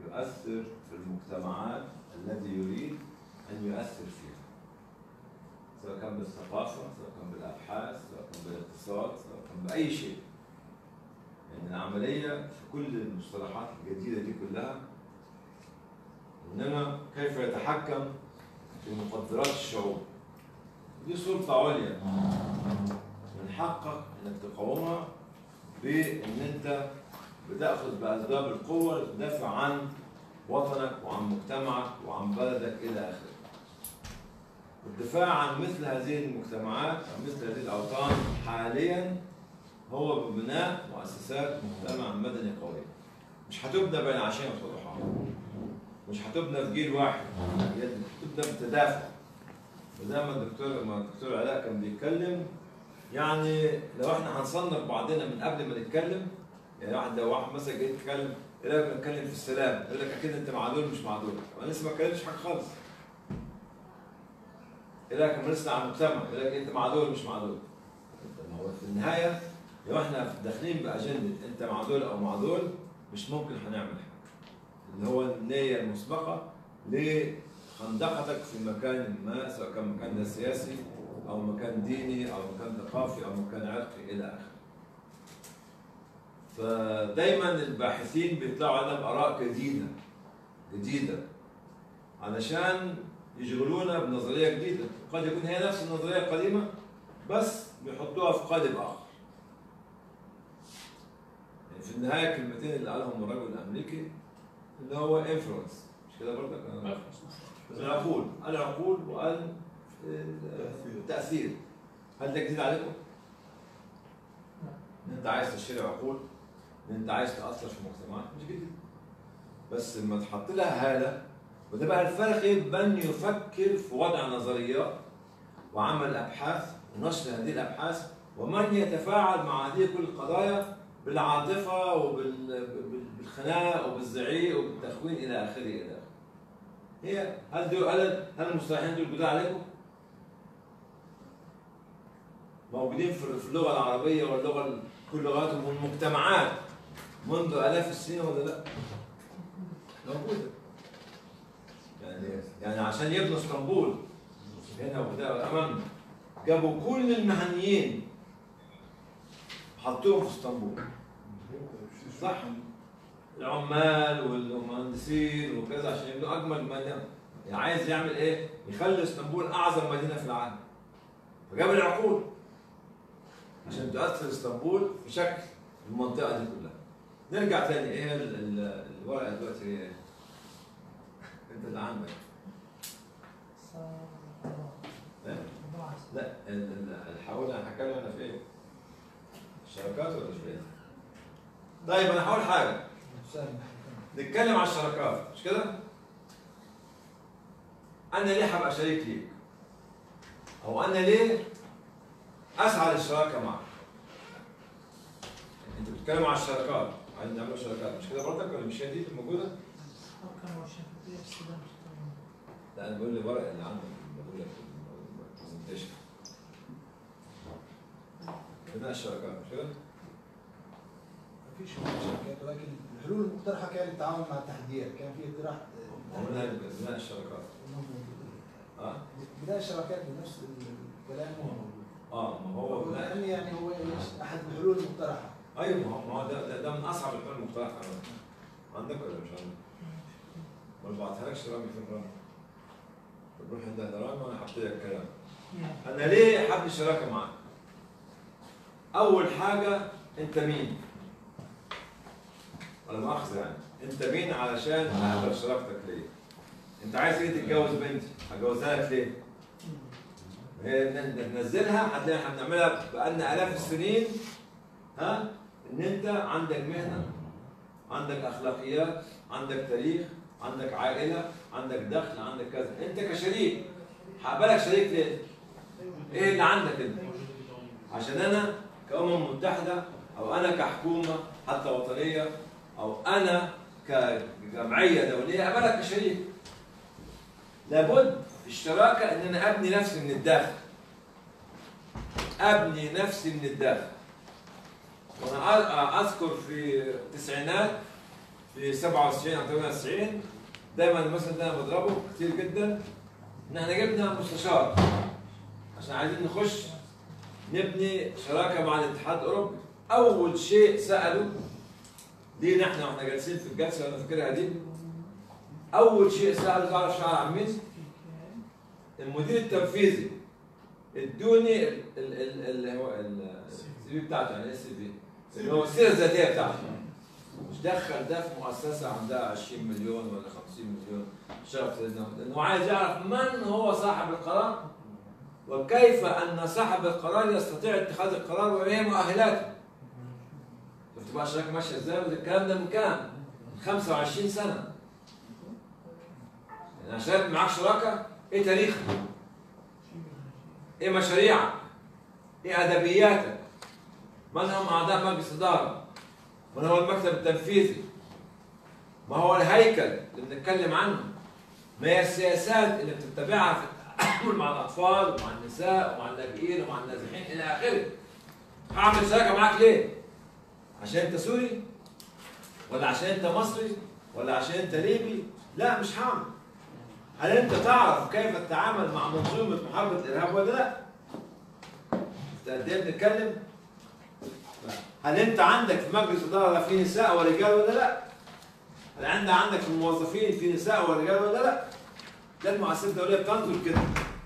يؤثر في المجتمعات الذي يريد أن يؤثر فيها سواء كان بالثقافة سواء كان بالأبحاث سواء كان بالاقتصاد سواء كان بأي شيء يعني العملية في كل المصطلحات الجديدة دي كلها إنما كيف يتحكم في مقدرات الشعوب دي سلطة عليا من حقك إنك تقاومها بإن أنت بتاخذ باسباب القوه لتدافع عن وطنك وعن مجتمعك وعن بلدك الى اخره. الدفاع عن مثل هذه المجتمعات او مثل هذه الاوطان حاليا هو ببناء مؤسسات مجتمع مدني قويه. مش هتبنى بين عشيه وضحاها. مش هتبنى في جيل واحد، هي بتبنى بتدافع. وزي ما الدكتور ما الدكتور علاء كان بيتكلم يعني لو احنا هنصنف بعضنا من قبل ما نتكلم يعني واحد لو واحد مثلا جاي يتكلم ايه رايك نتكلم في السلام؟ يقول لك اكيد انت مع دول مش مع دول، انا لسه ما اتكلمتش حاجه خالص. ايه رايك لما نسمع عن المجتمع؟ يقول لك انت مع دول مش مع دول. طب ما هو في النهايه لو احنا داخلين باجنده انت مع دول او مع دول مش ممكن هنعمل حاجه. اللي هو النيه المسبقه لخندقتك في مكان ما سواء كان مكان ده سياسي او مكان ديني او مكان ثقافي او مكان عرقي الى اخره. فدايما الباحثين بيطلعوا علينا باراء جديده جديده علشان يشغلونا بنظريه جديده قد يكون هي نفس النظريه القديمه بس بيحطوها في قالب اخر يعني في النهايه الكلمتين اللي قالهم الرجل الامريكي اللي هو انفلونس مش كده برضك العقول قال العقول وقال التاثير هل ده جديد عليكم؟ ان انت عايز تشتري عقول ان انت عايز تاثر في المجتمعات مش جديد بس لما تحط لها هاله وده بقى الفرق بين من يفكر في وضع نظريات وعمل ابحاث ونشر هذه الابحاث ومن يتفاعل مع هذه كل القضايا بالعاطفه وبالخناق وبالزعيق وبالتخوين الى اخره الى اخره. هي هل دول هل هل المصطلحين دول جداد عليكم؟ موجودين في اللغه العربيه واللغه كل لغاتهم والمجتمعات منذ الاف السنين ولا لا؟ موجوده. يعني يعني عشان يبنوا اسطنبول هنا وده امامنا جابوا كل المهنيين حطوهم في اسطنبول صح العمال والمهندسين وكذا عشان يبنوا اجمل مدينه يعني عايز يعمل ايه؟ يخلي اسطنبول اعظم مدينه في العالم فجاب العقول عشان تؤثر اسطنبول في شكل المنطقه دي كلها نرجع تاني ايه الورقه دلوقتي ايه؟ انت اللي عندك لا الحاول انا هتكلم انا في ايه؟ الشراكات ولا في ايه؟ طيب انا هقول حاجه نتكلم على الشراكات مش كده؟ انا ليه هبقى شريك ليك؟ او انا ليه اسعى للشراكه معك؟ انت بتتكلم على الشراكات عايز نعمل شراكات مش كده برضك ولا مش هي دي الموجوده؟ لا انا بقول لي الورق اللي عندك بقول لك البرزنتيشن بناء الشراكات مش كده؟ مفيش شركات ولكن الحلول المقترحه كانت التعامل مع التحديات كان في اقتراح قلنا بناء الشراكات اه بدايه الشراكات بنفس الكلام هو موجود اه ما هو بناء لان يعني هو احد الحلول المقترحه ايوه ما هو ما هو ده, ده, ده من اصعب الحلول المقترحه عندك ولا مش عندك؟ ما بعتهالكش رامي فين رامي؟ طب روح عند رامي وانا هحط لك الكلام انا ليه حابب الشراكه معاك؟ اول حاجه انت مين؟ ولا مؤاخذه يعني انت مين علشان اقبل شراكتك ليه؟ انت عايز ايه تتجوز بنتي؟ هجوزها لك ليه؟ هي ننزلها هتلاقي احنا بنعملها بقالنا الاف السنين ها ان انت عندك مهنه عندك اخلاقيات عندك تاريخ عندك عائله عندك دخل عندك كذا انت كشريك هقبلك شريك ليه؟ ايه اللي عندك انت؟ عشان انا كأمم متحدة أو أنا كحكومة حتى وطنية أو أنا كجمعية دولية أقبلك كشريك. لابد في الشراكة إن أنا أبني نفسي من الداخل. أبني نفسي من الداخل. وأنا أذكر في التسعينات في 97 او 98 دايما المثل ده انا بضربه كتير جدا ان احنا جبنا مستشار عشان عايزين نخش نبني شراكه مع الاتحاد الاوروبي اول شيء سالوا لينا احنا واحنا جالسين في الجلسه انا فاكرها دي اول شيء سالوا تعرف شعر عن مين؟ المدير التنفيذي ادوني ال ال ال ال هو السي في بتاعته يعني ايه السي في؟ اللي هو السيره الذاتيه بتاعته مش دخل ده في مؤسسه عندها 20 مليون ولا 50 مليون شرف لانه عايز يعرف من هو صاحب القرار وكيف ان صاحب القرار يستطيع اتخاذ القرار وما هي مؤهلاته شفت بقى الشركه ماشيه ازاي الكلام ده من كام؟ من 25 سنه يعني عشان يبقى معاك شراكه ايه تاريخك؟ ايه مشاريعك؟ ايه ادبياتك؟ من هم اعضاء مجلس اداره؟ من هو المكتب التنفيذي؟ ما هو الهيكل اللي بنتكلم عنه؟ ما هي السياسات اللي بتتبعها في التعامل مع الاطفال ومع النساء ومع اللاجئين ومع النازحين الى اخره. هعمل شراكه معاك ليه؟ عشان انت سوري؟ ولا عشان انت مصري؟ ولا عشان انت ليبي؟ لا مش هعمل. هل انت تعرف كيف تتعامل مع منظومه محاربه الارهاب ولا لا؟ انت قد ايه بنتكلم؟ لا. هل انت عندك في مجلس اداره في نساء ورجال ولا لا؟ هل عندك عندك في الموظفين في نساء ورجال ولا لا؟ ده المؤسسات الدوليه بتنظر كده.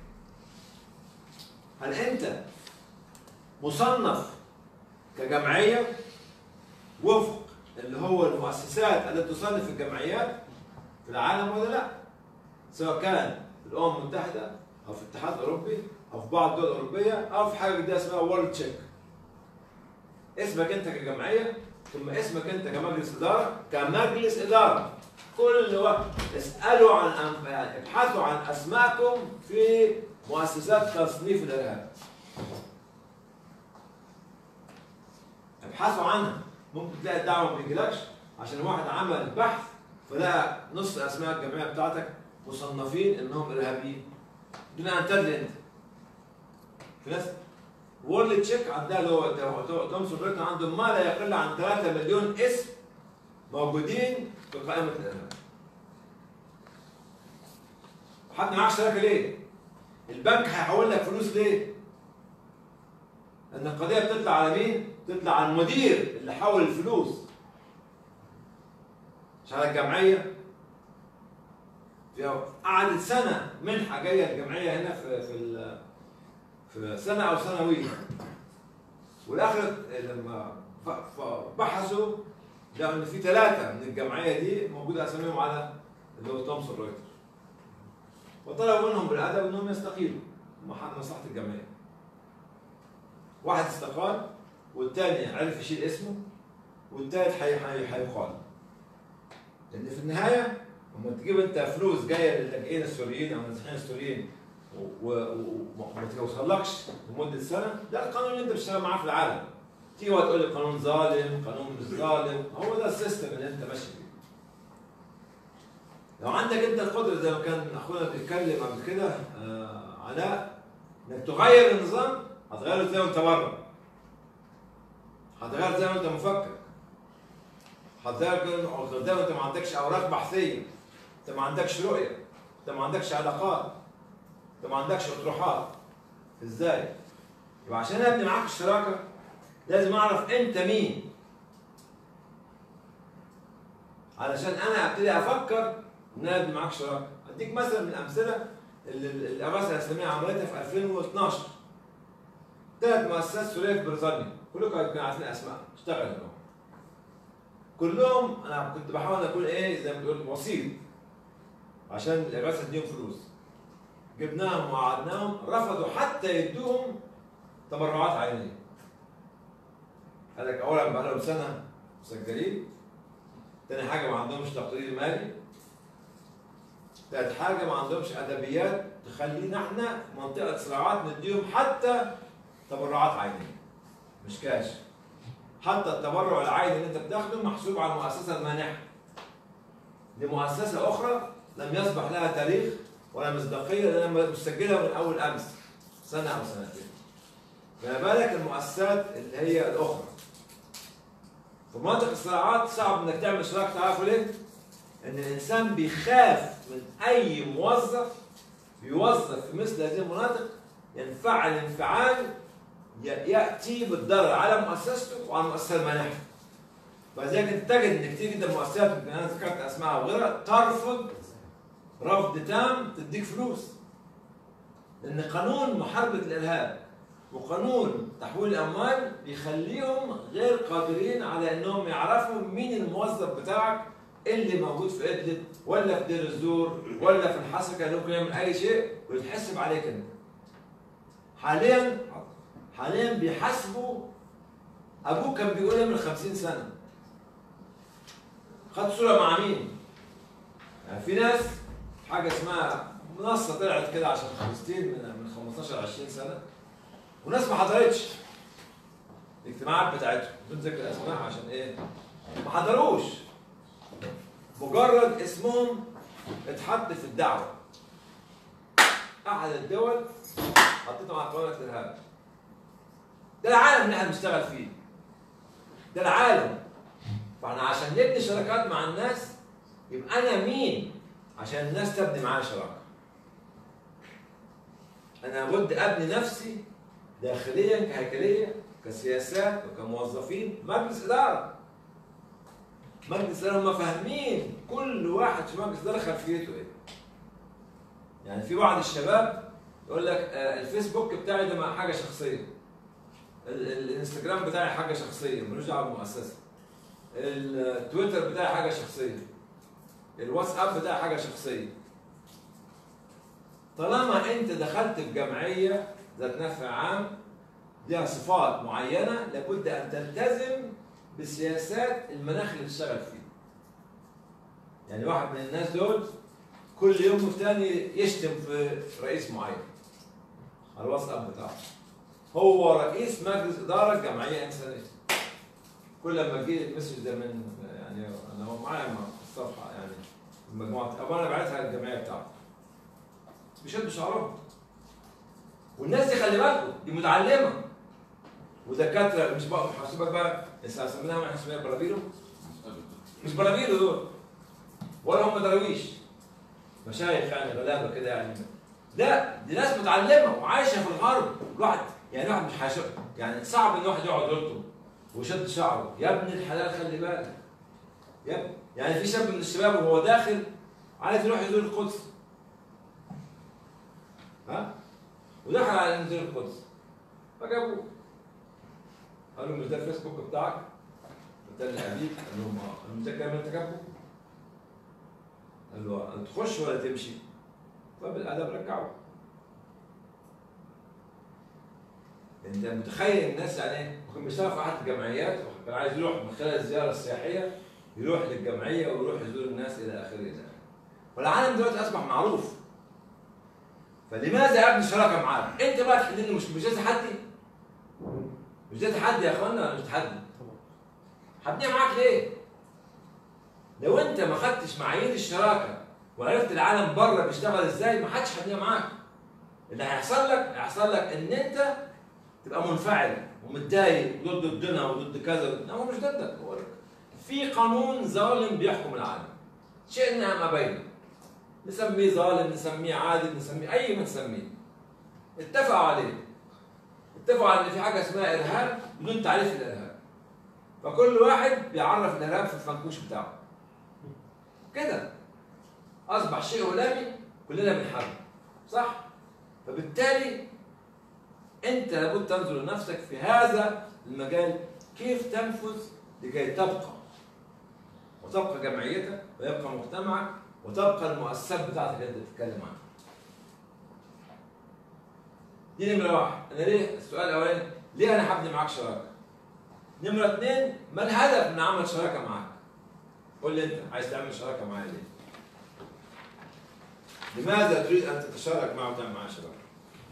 هل انت مصنف كجمعيه وفق اللي هو المؤسسات التي تصنف الجمعيات في العالم ولا لا؟ سواء كان في الامم المتحده او في الاتحاد الاوروبي او في بعض الدول الاوروبيه او في حاجه جديده اسمها وورلد تشيك. اسمك انت كجمعيه ثم اسمك انت كمجلس اداره كمجلس اداره كل وقت اسالوا عن أنف- يعني ابحثوا عن اسماءكم في مؤسسات تصنيف الارهاب. ابحثوا عنها ممكن تلاقي الدعوه ما بيجيلكش عشان واحد عمل بحث فلقى نص اسماء الجمعيه بتاعتك مصنفين انهم ارهابيين دون ان تدري انت في ناس وورلد تشيك عندها اللي هو تومسون رويتر عندهم ما لا يقل عن 3 مليون اسم موجودين في قائمه الارهاب حد معاه شراكه ليه؟ البنك هيحول لك فلوس ليه؟ لان القضيه بتطلع على مين؟ بتطلع على المدير اللي حول الفلوس مش على الجمعيه في قعدت سنه منحه جايه الجمعيه هنا في في ال- في سنه او سنويه والاخر لما ف- ف- بحثوا لقوا ان في ثلاثه من الجمعيه دي موجوده اساميهم على اللي هو تومسون رويتر وطلبوا منهم بالادب انهم يستقيلوا مح- مصلحه الجمعيه واحد استقال والثاني عرف يشيل اسمه والثالث حي- حي- هيقال لان في النهايه لما تجيب انت فلوس جايه للاجئين السوريين او النازحين السوريين و- و- وما توصلكش لمده سنه ده القانون اللي انت بتشتغل معاه في العالم تيجي وقت تقول لي قانون ظالم قانون مش ظالم هو ده السيستم اللي انت ماشي فيه لو عندك انت القدره زي ما كان اخونا بيتكلم قبل كده آه علاء انك تغير النظام هتغيره ازاي وانت بره هتغير زي ما انت مفكر هتغير زي ما انت ما عندكش اوراق بحثيه انت ما عندكش رؤيه انت ما عندكش علاقات انت ما عندكش اطروحات ازاي؟ يبقى عشان ابني معاك الشراكه لازم اعرف انت مين علشان انا ابتدي افكر ان انا ابني معاك شراكه اديك مثلا من الامثله اللي اللي الرئاسه الاسلاميه عملتها في 2012 ثلاث مؤسسات سوريه في بريطانيا كلكم كانوا عارفين اسماء اشتغلوا هنا. كلهم انا كنت بحاول اكون ايه زي ما بتقول وسيط عشان الرئاسه تديهم فلوس جبناهم وقعدناهم رفضوا حتى يدوهم تبرعات عينيه قال لك اولا بقى لهم سنه مسجلين تاني حاجه ما عندهمش تقرير مالي تالت حاجه ما عندهمش ادبيات تخلينا احنا في منطقه صراعات نديهم حتى تبرعات عينيه مش كاش حتى التبرع العيني اللي انت بتاخده محسوب على المؤسسه المانحه دي مؤسسه اخرى لم يصبح لها تاريخ ولا مصداقيه لانها مسجله من اول امس سنه او سنتين فما بالك المؤسسات اللي هي الاخرى في مناطق الصراعات صعب انك تعمل شراكه تعرفوا ليه؟ ان الانسان بيخاف من اي موظف يوظف في مثل هذه المناطق ينفعل انفعال ي- ياتي بالضرر على مؤسسته وعلى المؤسسه المانحه. فلذلك انت تجد ان كتير جدا من المؤسسات يمكن انا ذكرت اسمائها وغيرها ترفض رفض تام تديك فلوس. لان قانون محاربه الارهاب وقانون تحويل الاموال بيخليهم غير قادرين على انهم يعرفوا مين الموظف بتاعك اللي موجود في ادلب ولا في دير الزور ولا في الحسكه اللي ممكن يعمل اي شيء ويتحسب عليك انت. حاليا حاليا بيحاسبوا ابوه كان بيقول إيه من 50 سنه. خد صوره مع مين؟ يعني في ناس حاجه اسمها منصه طلعت كده عشان فلسطين من من 15 20 سنه وناس ما حضرتش الاجتماعات بتاعتهم بدون ذكر اسماء عشان ايه؟ ما حضروش مجرد اسمهم اتحط في الدعوه احد الدول حطيته مع قوانين الارهاب ده العالم اللي احنا بنشتغل فيه ده العالم فاحنا عشان نبني شراكات مع الناس يبقى انا مين عشان الناس تبني معايا شراكه انا لابد ابني نفسي داخليا كهيكليه كسياسات وكموظفين مجلس اداره مجلس اداره هم فاهمين كل واحد في مجلس اداره خلفيته ايه يعني في بعض الشباب يقول لك آه، الفيسبوك بتاعي ده مع حاجه شخصيه ال- ال- الانستجرام بتاعي حاجه شخصيه ملوش دعوه بالمؤسسه التويتر بتاعي حاجه شخصيه الواتساب بتاعي حاجه شخصيه طالما انت دخلت في جمعيه ذات نفع عام لها صفات معينه لابد ان تلتزم بسياسات المناخ اللي بتشتغل فيه. يعني واحد من الناس دول كل يوم والتاني يشتم في رئيس معين على الواتساب بتاعه. هو رئيس مجلس اداره جمعيه انسانيه. كل لما يجي المسج ده من يعني انا هو معايا مع الصفحه يعني المجموعه او انا بعتها للجمعيه بتاعته. بيشدوا شعرهم. والناس دي خلي بالكم دي متعلمه ودكاتره مش بقى حاسبك بقى هسميناها احنا هنسميها برابيلو مش برابيلو دول ولا هم دراويش مشايخ يعني غلابه كده يعني لا دي ناس متعلمه وعايشه في الغرب الواحد يعني الواحد مش حاشق يعني صعب ان واحد يقعد يلطم ويشد شعره يا ابن الحلال خلي بالك يا ابن يعني في شاب من الشباب وهو داخل عايز يروح يزور القدس ها ودخل على نزول القدس فجابوه قال له مش ده الفيسبوك بتاعك؟ قلت له الحبيب قال لهم اه قال له مش ده الكلام اللي انت كاتبه؟ قال له آه. قال تخش ولا تمشي؟ طب الادب رجعه انت متخيل الناس يعني ايه؟ ممكن بيشتغل في احد الجمعيات وكان عايز يروح من خلال الزياره السياحيه يروح للجمعيه ويروح يزور الناس الى اخره الى اخره. والعالم دلوقتي اصبح معروف فلماذا ابني شراكه معاك؟ انت بقى تحددني مش مش ده تحدي؟ مش ده تحدي يا اخوانا ولا مش تحدي؟ هبنيها معاك ليه؟ لو انت ما خدتش معايير الشراكه وعرفت العالم بره بيشتغل ازاي ما حدش هبنيها معاك. اللي هيحصل لك هيحصل لك ان انت تبقى منفعل ومتضايق ضد ضدنا وضد كذا لا هو مش ضدك هو في قانون ظالم بيحكم العالم شئنا ام ابينا نسميه ظالم نسميه عادل نسميه اي ما نسميه اتفقوا عليه اتفقوا على ان في حاجه اسمها ارهاب بدون تعريف الارهاب فكل واحد بيعرف الارهاب في الفنكوش بتاعه كده اصبح شيء هلامي كلنا بنحارب صح فبالتالي انت لابد تنظر لنفسك في هذا المجال كيف تنفذ لكي تبقى وتبقى جمعيتك ويبقى مجتمعك وتبقى المؤسسات بتاعتك اللي انت بتتكلم عنها. دي نمرة واحد، أنا ليه السؤال الأولاني ليه أنا هبني معاك شراكة؟ نمرة اثنين ما الهدف من عمل شراكة معاك؟ قول لي أنت عايز تعمل شراكة معايا ليه؟ لماذا تريد أن تتشارك معه وتعمل معاه شراكة؟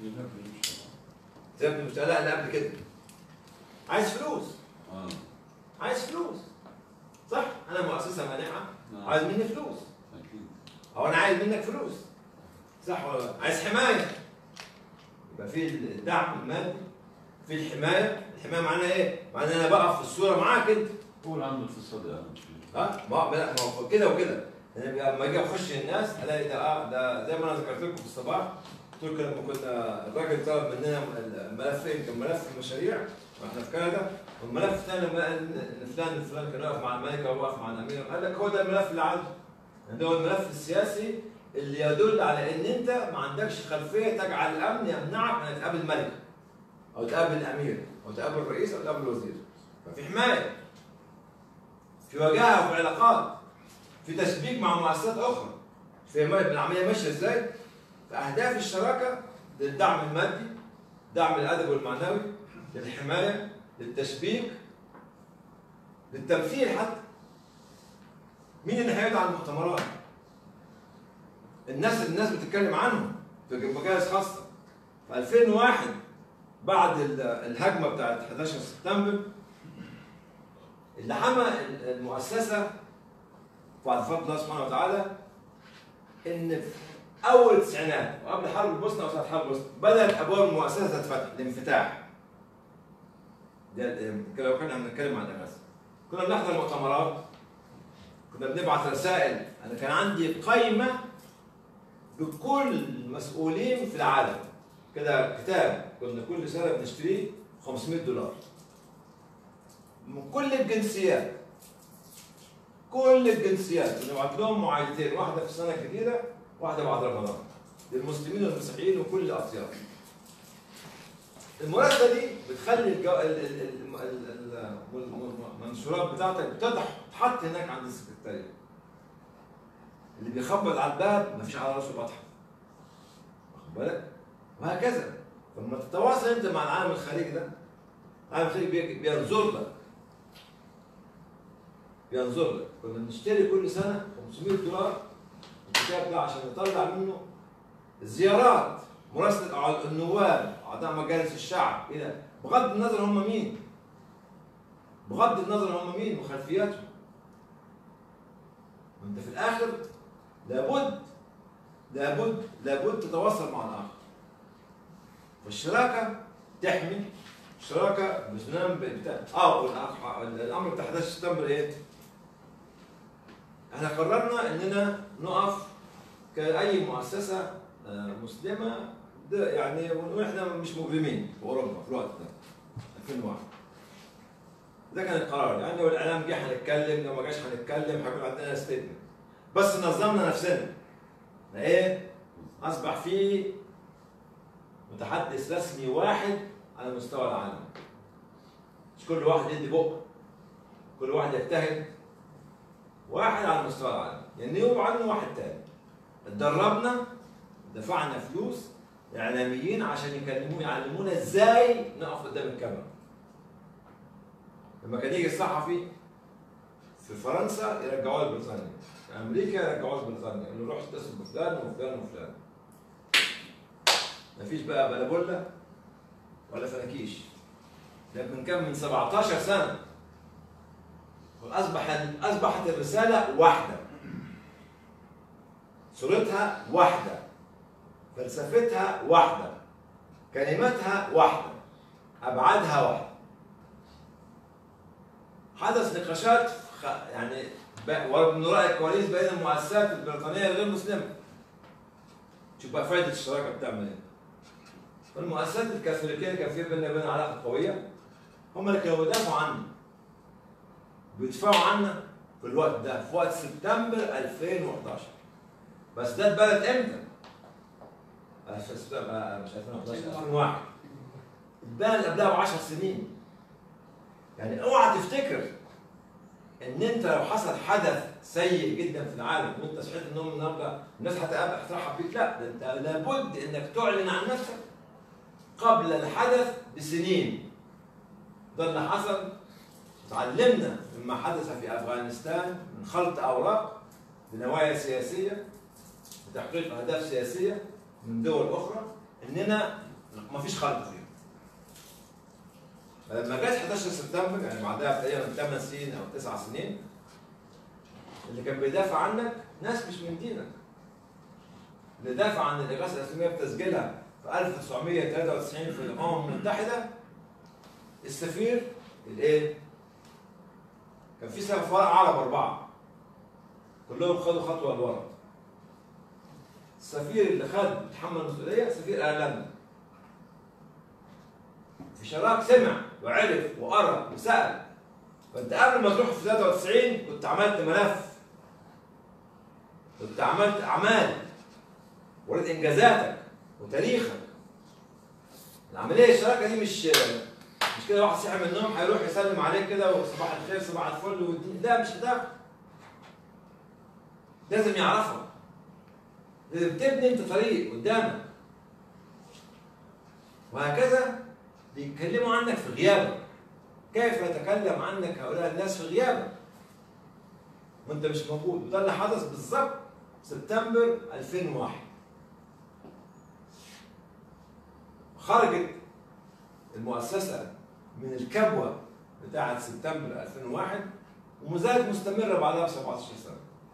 تبني مش لا لا قبل كده عايز فلوس اه عايز فلوس صح انا مؤسسه مانحه نعم. عايز مني فلوس اكيد او انا عايز منك فلوس صح ولا لا؟ عايز حمايه يبقى في الدعم المادي في الحمايه الحمايه معناها ايه؟ معناها انا بقف في الصوره معاك انت هو العمل الاقتصادي اهم شيء ها ما ما ما هو كده وكده يعني لما اجي اخش الناس الاقي ده اه ده زي ما انا ذكرت لكم في الصباح قلت لكم لما كنا الراجل طلب مننا الملفين كان ملف المشاريع واحنا في كندا والملف الثاني لما قال ان فلان الفلان كان واقف مع الملكه وواقف مع الامير قال لك هو ده الملف اللي عنده ده هو الملف السياسي اللي يدل على ان انت ما عندكش خلفيه تجعل الامن يمنعك ان تقابل ملك او تقابل الامير او تقابل الرئيس او تقابل الوزير ففي حمايه في وجاهه وفي علاقات في تشبيك مع مؤسسات اخرى في العمليه ماشيه ازاي؟ فاهداف الشراكه للدعم المادي دعم الادب والمعنوي للحمايه للتشبيك للتمثيل حتى مين اللي هيدعم المؤتمرات؟ الناس الناس بتتكلم عنهم في مجالس خاصه في 2001 بعد ال- الهجمه بتاعت 11 سبتمبر اللي حمى المؤسسه بعد فضل الله سبحانه وتعالى ان في اول التسعينات وقبل حرب البوسنه وساعه حرب البوسنه بدات ابواب المؤسسه تتفتح الانفتاح ده ده- لو كنا بنتكلم عن الناس كنا بنحضر مؤتمرات كنا بنبعث رسائل انا كان عندي قائمه بكل المسؤولين في العالم كده كتاب كنا كل سنه بنشتريه 500 دولار من كل الجنسيات كل الجنسيات بنبعت لهم معايدتين واحده في السنه الجديده واحده بعد رمضان للمسلمين والمسيحيين وكل الاطياف المراسله دي بتخلي الجو... ال... ال... ال... ال... ال... المنشورات بتاعتك بتضح تحط هناك عند السكرتاريه اللي بيخبط على الباب مفيش على راسه بطحه واخد بالك وهكذا فلما تتواصل انت مع العالم الخارجي ده العالم الخارجي بي- بينظر لك بينظر لك كنا بنشتري كل سنه 500 دولار الكتاب ده عشان نطلع منه الزيارات مراسله أع- النواب اعضاء مجالس الشعب الى بغض النظر هم مين بغض النظر هم مين وخلفياتهم وانت في الاخر لابد لابد لابد تتواصل مع الاخر والشراكه تحمي الشراكه بسنام بتاع اه والأخ- الامر بتاع 11 سبتمبر ايه؟ احنا قررنا اننا نقف كاي مؤسسه آه، مسلمه ده يعني ونقول احنا مش مجرمين في اوروبا في الوقت ده 2001 ده كان القرار يعني لو الاعلام جه هنتكلم لو ما جاش هنتكلم هيكون عندنا ستيتمنت بس نظمنا نفسنا إحنا ايه اصبح في متحدث رسمي واحد على مستوى العالم مش كل واحد يدي بق كل واحد يجتهد واحد على مستوى العالم يعني يوم عنه واحد تاني اتدربنا دفعنا فلوس اعلاميين عشان يكلمونا يعلمونا ازاي نقف قدام الكاميرا لما كان يجي الصحفي في فرنسا يرجعوه لبريطانيا في امريكا يرجعوه لبريطانيا يقول له روح اتصل بفلان وفلان وفلان مفيش بقى بلابولا ولا فناكيش ده من كام من 17 سنه واصبح اصبحت الرساله واحده صورتها واحده فلسفتها واحده كلماتها واحده ابعادها واحده حدث نقاشات خ- يعني ب- ومن وراء الكواليس بين المؤسسات البريطانيه الغير مسلمه شوف بقى فائده الشراكه بتعمل ايه فالمؤسسات الكاثوليكيه كان في بيننا وبين علاقه قويه هم اللي كانوا بيدافعوا عنا بيدفعوا عنا في الوقت ده في وقت سبتمبر 2011 بس ده اتبلد امتى؟ آه، في سبتمبر آه، مش 2011 2001 اتبلد قبلها ب 10 سنين يعني اوعى تفتكر ان انت لو حصل حدث سيء جدا في العالم وانت صحيت النوم النهارده الناس هتقابل هترحب بيك لا ده انت لابد انك تعلن عن نفسك قبل الحدث بسنين ده اللي حصل تعلمنا مما حدث في افغانستان من خلط اوراق بنوايا سياسيه لتحقيق اهداف سياسيه من دول اخرى اننا ما فيش خلط فيهم فلما جت 11 سبتمبر يعني بعدها تقريبا 8 سنين او 9 سنين اللي كان بيدافع عنك ناس مش من دينك اللي دافع عن الاغاثه الاسلاميه بتسجيلها في 1993 في الامم المتحده السفير الايه؟ كان في سفراء عرب اربعه كلهم خدوا خطوه لورا السفير اللي خد تحمل المسؤوليه سفير ايرلندا في شراك سمع وعرف وقرا وسال فانت قبل ما تروح في 93 كنت عملت ملف كنت عملت اعمال وريت انجازاتك وتاريخك العمليه الشراكه دي مش مش كده واحد صحي من النوم هيروح يسلم عليك كده وصباح الخير صباح الفل والدين لا مش ده لازم يعرفها لازم تبني انت طريق قدامك وهكذا بيتكلموا عنك في غيابك كيف يتكلم عنك هؤلاء الناس في غيابك وانت مش موجود وده اللي حدث بالظبط سبتمبر 2001 خرجت المؤسسة من الكبوة بتاعة سبتمبر 2001 وما زالت مستمرة بعدها ب 17 سنة.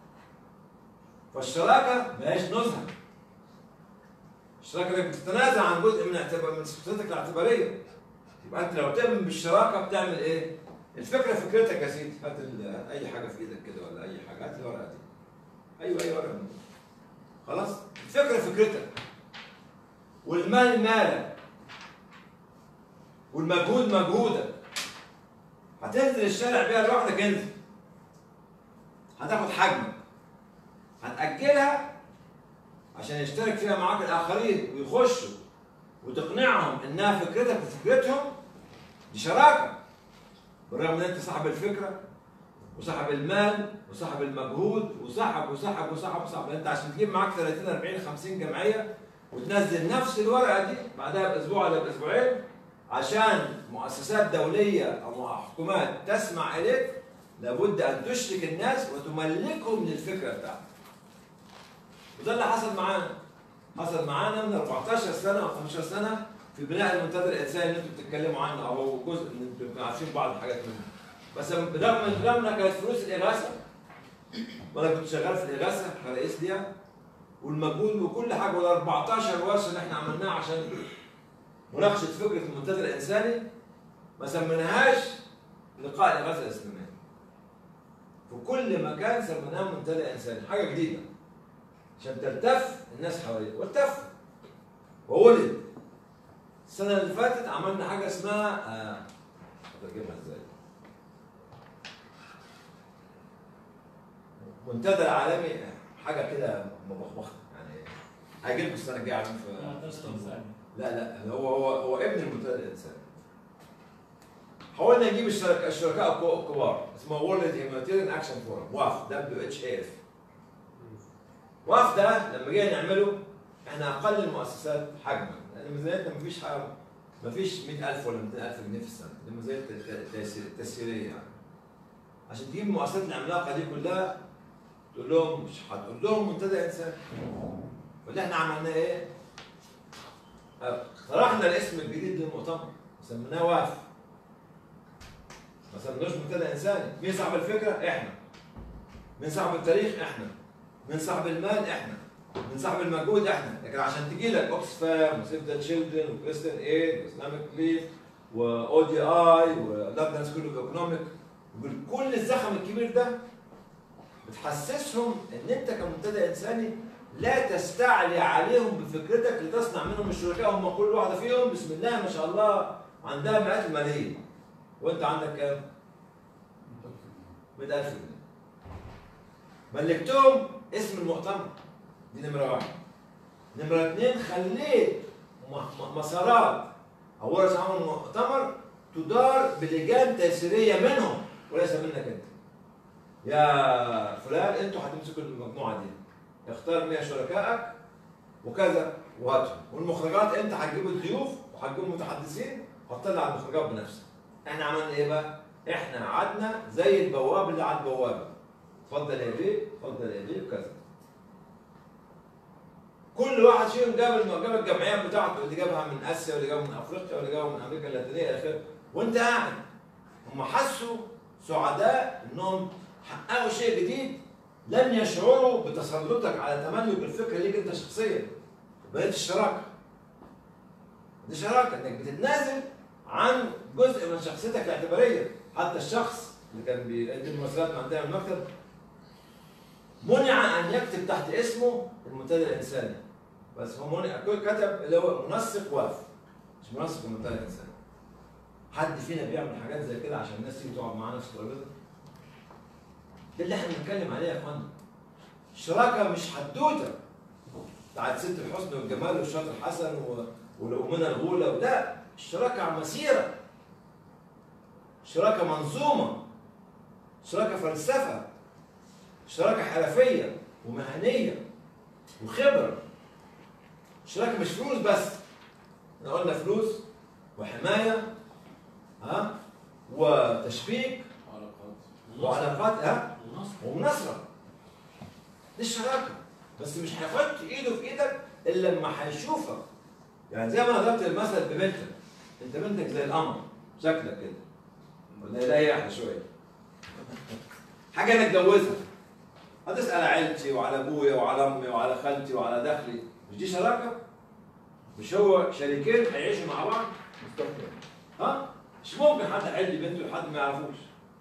فالشراكة ما هيش نزهة. الشراكة انك بتتنازل عن جزء من اعتبار من شخصيتك الاعتبارية. يبقى انت لو بتؤمن بالشراكة بتعمل ايه؟ الفكرة فكرتك يا سيدي، هات ال- أي حاجة في إيدك كده ولا أي حاجة، هات الورقة دي. أيوه أي ورقة من دول. خلاص؟ الفكرة فكرتك. والمال مالك. والمجهود مجهودك هتنزل الشارع بيها لوحدك انزل هتاخد حجمك هتأجلها عشان يشترك فيها معاك الآخرين ويخشوا وتقنعهم إنها فكرتك وفكرتهم دي شراكة بالرغم إن أنت صاحب الفكرة وصاحب المال وصاحب المجهود وصاحب وصاحب وصاحب وصاحب أنت عشان تجيب معاك 30 40 50 جمعية وتنزل نفس الورقة دي بعدها بأسبوع ولا بأسبوعين عشان مؤسسات دولية أو حكومات تسمع إليك لابد أن تشرك الناس وتملكهم للفكرة بتاعتك. وده اللي حصل معانا. حصل معانا من 14 سنة أو 15 سنة في بناء المنتدى الإنساني اللي أنتم بتتكلموا عنه أو هو جزء من أنتم عارفين بعض الحاجات منه. بس بالرغم من رغم إنها كانت فلوس الإغاثة وأنا كنت شغال في الإغاثة كرئيس ليها والمجهود وكل حاجة وال 14 ورشة اللي إحنا عملناها عشان مناقشه فكره المنتدى الانساني ما سميناهاش لقاء الاغاثه الاسلاميه. في كل مكان سميناه منتدى انساني، حاجه جديده. عشان تلتف الناس حواليه، والتف وولد. السنه اللي فاتت عملنا حاجه اسمها آه، هترجمها ازاي؟ منتدى العالمي حاجه كده مبخبخه يعني هيجي لكم السنه الجايه عاملين في لا لا هو هو هو ابن المنتدى الانساني. حاولنا نجيب الشركاء الشركاء الكو- الكبار اسمه وورلد هيماتيريان اكشن فورم واف دبليو اتش اي اف. واف ده لما جينا نعمله احنا اقل المؤسسات حجما لان ميزانيتنا مفيش حاجه مفيش 100000 ولا 200000 جنيه في السنه دي ميزانيه تيسير- تسييريه يعني. عشان تجيب المؤسسات العملاقه دي كلها تقول لهم مش هتقول لهم منتدى انساني. فاللي احنا عملناه ايه؟ طرحنا الاسم الجديد للمؤتمر سميناه واف ما سميناهوش منتدى انساني مين صاحب الفكره احنا مين صاحب التاريخ احنا مين صاحب المال احنا مين صاحب المجهود احنا لكن عشان تجي لك اوكسفام وسيف ذا تشيلدرن وكريستيان ايد واسلامك كليف واو دي اي ولندن سكول اوف ايكونوميك وكل الزخم الكبير ده بتحسسهم ان انت كمنتدى انساني لا تستعلي عليهم بفكرتك لتصنع منهم الشركاء هم كل واحده فيهم بسم الله ما شاء الله عندها مئات الملايين وانت عندك كام؟ 100000 جنيه ملكتهم اسم المؤتمر دي نمره واحد نمره اثنين خليت م- م- مسارات او ورش عمل المؤتمر تدار بلجان تيسيريه منهم وليس منك انت يا فلان انتوا هتمسكوا المجموعه دي اختار 100 شركائك وكذا وهاتهم والمخرجات انت هتجيب الضيوف وهتجيب متحدثين وهتطلع على المخرجات بنفسك احنا عملنا ايه بقى؟ احنا قعدنا زي البواب اللي على البوابه اتفضل يا بيه اتفضل يا بيه وكذا كل واحد فيهم جاب الم- جاب الجمعيات بتاعته اللي جابها من اسيا واللي جابها من افريقيا واللي جابها من امريكا اللاتينيه الى اخره وانت قاعد هم حسوا سعداء انهم حققوا شيء جديد لن يشعروا بتسلطك على تملك الفكره ليك انت شخصيا بقيت الشراكه دي شراكه انك بتتنازل عن جزء من شخصيتك الاعتباريه حتى الشخص اللي كان بيقدم المراسلات من عندنا من المكتب منع ان يكتب تحت اسمه المنتدى الانساني بس هو منع كتب اللي هو منسق واقف مش منسق المنتدى الانساني حد فينا بيعمل حاجات زي كده عشان الناس تيجي تقعد معانا في الترابيزه ده اللي احنا بنتكلم عليه يا اخوانا الشراكه مش حدوته بتاعت ست الحسن والجمال والشاطر حسن و... والأمنا الغولة لا الشراكة على مسيرة شراكة منظومة شراكة فلسفة شراكة حرفية ومهنية وخبرة شراكة مش فلوس بس احنا قلنا فلوس وحماية ها وتشبيك وعلاقات ها ومناصرة دي الشراكة بس مش هيحط ايده في ايدك الا لما هيشوفك يعني زي ما ضربت المثل ببنتك انت بنتك زي القمر شكلك كده ولا لا هي احلى شويه حاجه انا اتجوزها هتسال على عيلتي وعلى ابويا وعلى امي وعلى خالتي وعلى دخلي مش دي شراكه؟ مش هو شريكين هيعيشوا مع بعض مستقبلا ها؟ مش ممكن حد هيدي بنته لحد ما يعرفوش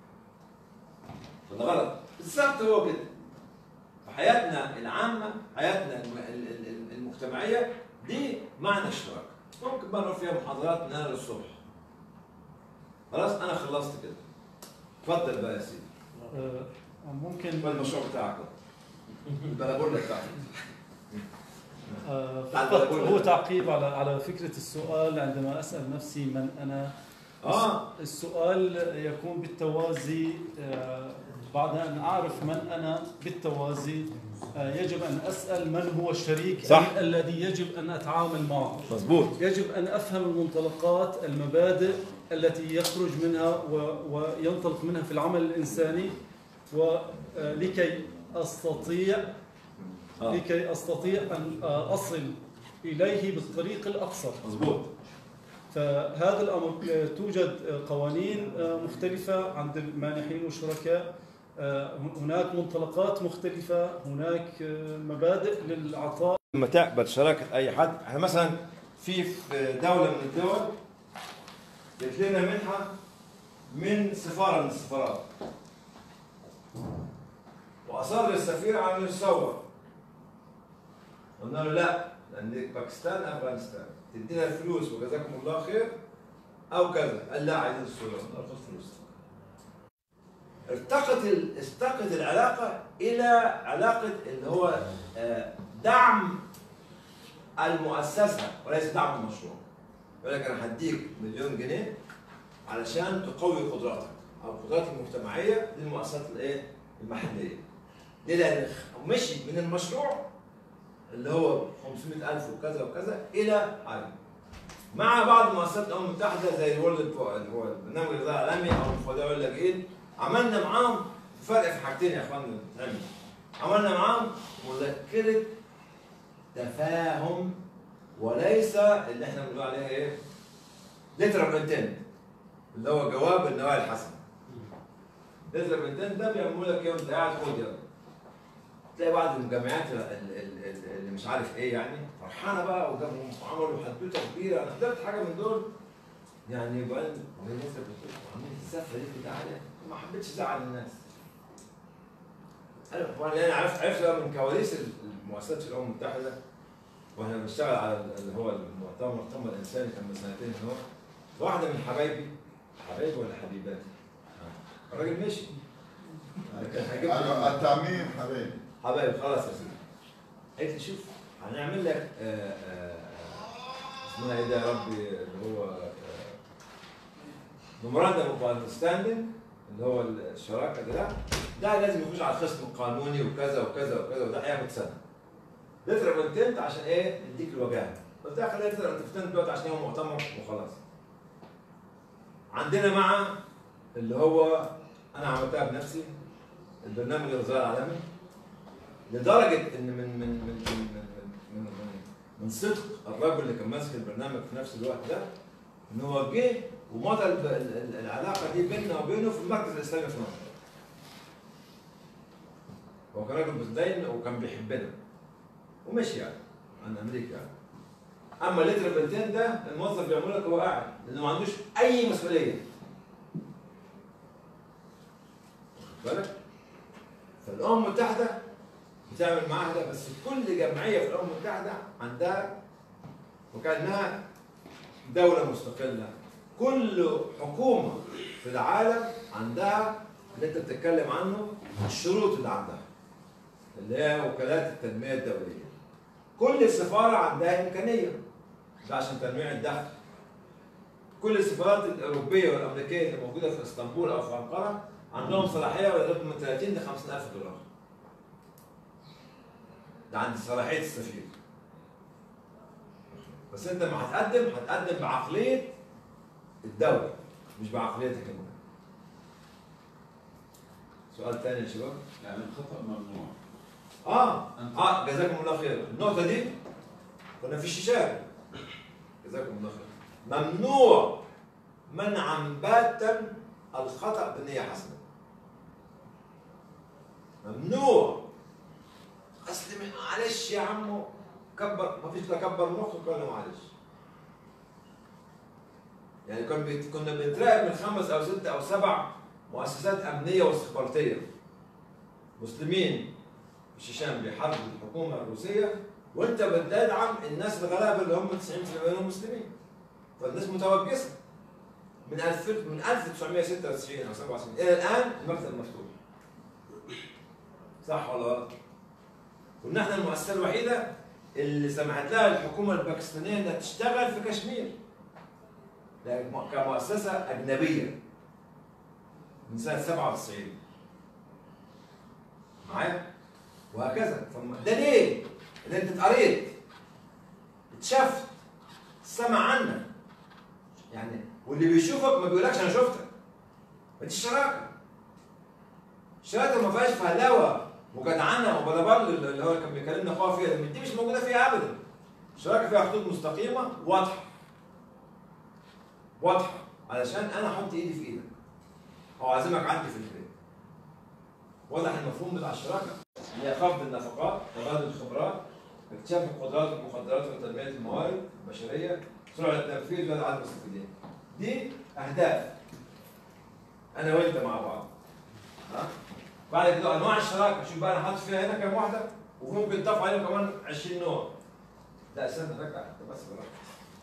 فده غلط بالظبط هو كده في حياتنا العامة حياتنا الم- ال- ال- ال- المجتمعية دي معنى الشراكة ممكن بقى نروح فيها محاضرات من هنا للصبح خلاص أنا خلصت كده اتفضل بقى يا سيدي آه، ممكن اتفضل المشروع بتاعك البلابورة بتاعتك آه، تعال فقط بقول هو لك. تعقيب على على فكرة السؤال عندما أسأل نفسي من أنا اه السؤال يكون بالتوازي آه، بعد أن أعرف من أنا بالتوازي آه، يجب أن أسأل من هو الشريك صح. ال- الذي يجب أن أتعامل معه مظبوط يجب أن أفهم المنطلقات المبادئ التي يخرج منها و- وينطلق منها في العمل الإنساني ولكي أستطيع اه لكي أستطيع أن أصل إليه بالطريق الأقصر مظبوط فهذا الأمر آه، توجد آه، قوانين آه، مختلفة عند المانحين والشركاء آه، هناك منطلقات مختلفة هناك آه، مبادئ للعطاء لما تقبل شراكة أي حد احنا مثلا في في دولة من الدول جت لنا منحة من سفارة من السفارات وأصر السفير على إنه يصور قلنا له لا لأن دي باكستان أفغانستان تدينا الفلوس وجزاكم الله خير أو كذا قال لا عايزين الصورة قلنا له خد فلوس ارتقت ال- استقت العلاقة إلى علاقة اللي هو آه، دعم المؤسسة وليس دعم المشروع. يقول لك أنا هديك مليون جنيه علشان تقوي قدراتك أو قدرات المجتمعية للمؤسسات الإيه؟ المحلية. ليه؟ لأن خ- مشي من المشروع اللي هو 500000 وكذا وكذا إلى حاجة. مع بعض مؤسسات الأمم المتحدة زي الورلد اللي هو البرنامج الغذاء العالمي أو الفضاء اللاجئين عملنا معاهم فرق في حاجتين يا اخوانا بتتعمل. عملنا معاهم مذكرة تفاهم وليس اللي احنا بنقول عليها ايه؟ لتر اوف انتنت اللي هو جواب النوايا الحسنة. لتر اوف انتنت ده بيعملوا لك ايه وانت قاعد خد يلا. تلاقي بعض الجامعات ال- ال- ال- اللي مش عارف ايه يعني فرحانه بقى وجابوا وعملوا حدوته كبيره انا حضرت حاجه من دول يعني بقى هو الناس اللي بتقول عاملين السفه دي كده عليها ما حبيتش ازعل الناس انا وانا عرفت عرفت بقى من كواليس المؤسسات في الامم المتحده واحنا بنشتغل على اللي هو المؤتمر المؤتمر الانساني كان من سنتين هنا واحده من حبايبي حبايبي ولا حبيباتي؟ الراجل مشي لكن هجيب لي- التعميم حبيبي حبايب خلاص يا سيدي قالت لي شوف هنعمل لك آه، آه، اسمها ايه ده يا ربي اللي هو ميموراندم اوف اندرستاندينج اللي هو الشراكه ده ده لازم يخش على الخصم القانوني وكذا وكذا وكذا وده هياخد سنه لتر اوف انتنت عشان ايه نديك الوجاهه بس ده خلينا لتر اوف انتنت دلوقتي عشان هو مؤتمر وخلاص عندنا مع اللي هو انا عملتها بنفسي البرنامج الغذاء العالمي لدرجه ان من من من من من من, من, من صدق الرجل اللي كان ماسك البرنامج في نفس الوقت ده ان هو جه ومضى ال- ال- ال- العلاقه دي بيننا وبينه في المركز الاسلامي في مصر. هو كان راجل متدين وكان بيحبنا ومشي يعني عن امريكا يعني. اما لتر بنتين ده الموظف بيعمل لك هو قاعد لانه ما عندوش اي مسؤوليه بالك فالامم المتحده بتعمل معاها ده بس كل جمعيه في الامم المتحده عندها وكانها دوله مستقله كل حكومه في العالم عندها اللي انت بتتكلم عنه الشروط اللي عندها اللي هي وكالات التنميه الدوليه كل سفاره عندها امكانيه ده عشان تنويع الدخل كل السفارات الاوروبيه والامريكيه اللي موجوده في اسطنبول او في انقره عندهم صلاحيه ولغايه من 30 ل 50000 دولار ده عند صلاحيه السفير بس انت لما هتقدم هتقدم بعقليه الدوله مش بعقليتك انت سؤال تاني يا شباب يعني الخطأ ممنوع اه أنت- اه جزاكم الله خير النقطه دي كنا في الشيشان جزاكم الله خير ممنوع منعا باتا الخطا بنيه حسنه ممنوع اصل من- معلش يا عمو كبر ما فيش تكبر مخك ولا معلش يعني كنا بيت- كنا بنتراقب من خمس او ست او سبع مؤسسات امنيه واستخباراتيه مسلمين الشيشان بيحاربوا الحكومه الروسيه وانت بتدعم الناس الغلابه اللي هم 90% منهم مسلمين فالناس متوجسه من 1000 من 1996 او 97 الى الان المكتب مفتوح صح ولا غلط؟ كنا احنا المؤسسه الوحيده اللي سمحت لها الحكومه الباكستانيه انها تشتغل في كشمير لكن كمؤسسه اجنبيه من سنه 97 معايا؟ وهكذا فم- ده ليه؟ اللي انت اتقريت اتشفت سمع عنك يعني واللي بيشوفك ما بيقولكش انا شفتك ما دي الشراكه الشراكه ما فيهاش فهلوه وجدعنه وبلبل اللي هو كان بيكلمنا اخويا فيها دي مش موجوده فيها ابدا الشراكه فيها خطوط مستقيمه واضحه واضحه علشان انا احط ايدي في ايدك او اعزمك عندي في البيت واضح المفهوم بتاع الشراكه هي خفض النفقات تبادل الخبرات اكتشاف القدرات والمخدرات وتنميه الموارد البشريه سرعه التنفيذ ولا عدم المستفيدين دي اهداف انا وانت مع بعض ها بعد كده انواع الشراكه شوف بقى انا حاطط فيها هنا كام واحده وممكن تضاف عليهم كمان 20 نوع لا استنى رجع انت بس بركز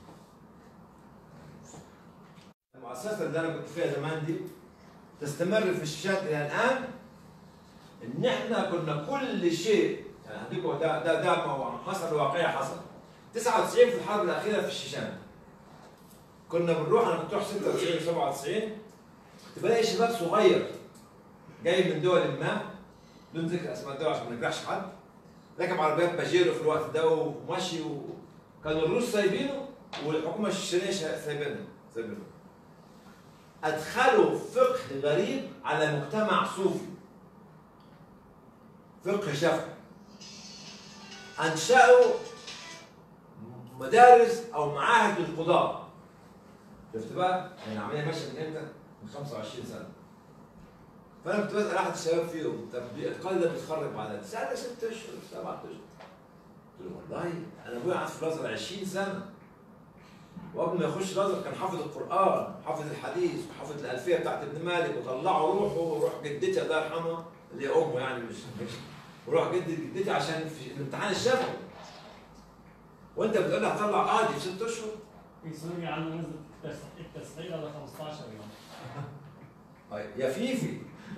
المؤسسه اللي انا كنت فيها زمان دي تستمر في الشاشات الى الان ان احنا كنا كل شيء يعني عندكم ده ده ده ما هو حصل واقعي حصل 99 في الحرب الاخيره في الشيشان كنا بنروح انا كنت رحت 96 97 كنت بلاقي شباب صغير جاي من دول ما بدون ذكر اسماء الدول عشان ما نجرحش حد راكب عربيات باجيرو في الوقت ده وماشي وكانوا الروس سايبينه والحكومه الشيشانيه سايبينه سايبينه ادخلوا فقه غريب على مجتمع صوفي فقه شافعي انشأوا مدارس او معاهد للقضاة شفت بقى؟ يعني العمليه ماشيه من امتى؟ من 25 سنه فانا كنت بسال احد الشباب فيهم طب القاضي ده بيتخرج بعد سنه ست اشهر سبعة اشهر قلت له والله انا ابويا قعد في الازهر 20 سنه وقبل ما يخش الازهر كان حافظ القران حافظ الحديث وحافظ الالفيه بتاعت ابن مالك وطلعوا روحه وروح جدتي الله يرحمها اللي هي امه يعني مش مش وروح جدتي جدتي عشان في الامتحان الشفوي وانت بتقول لي هطلع قاضي في ست اشهر في سوريا عندنا نسبة التس- التسعير على 15 يوم طيب يا فيفي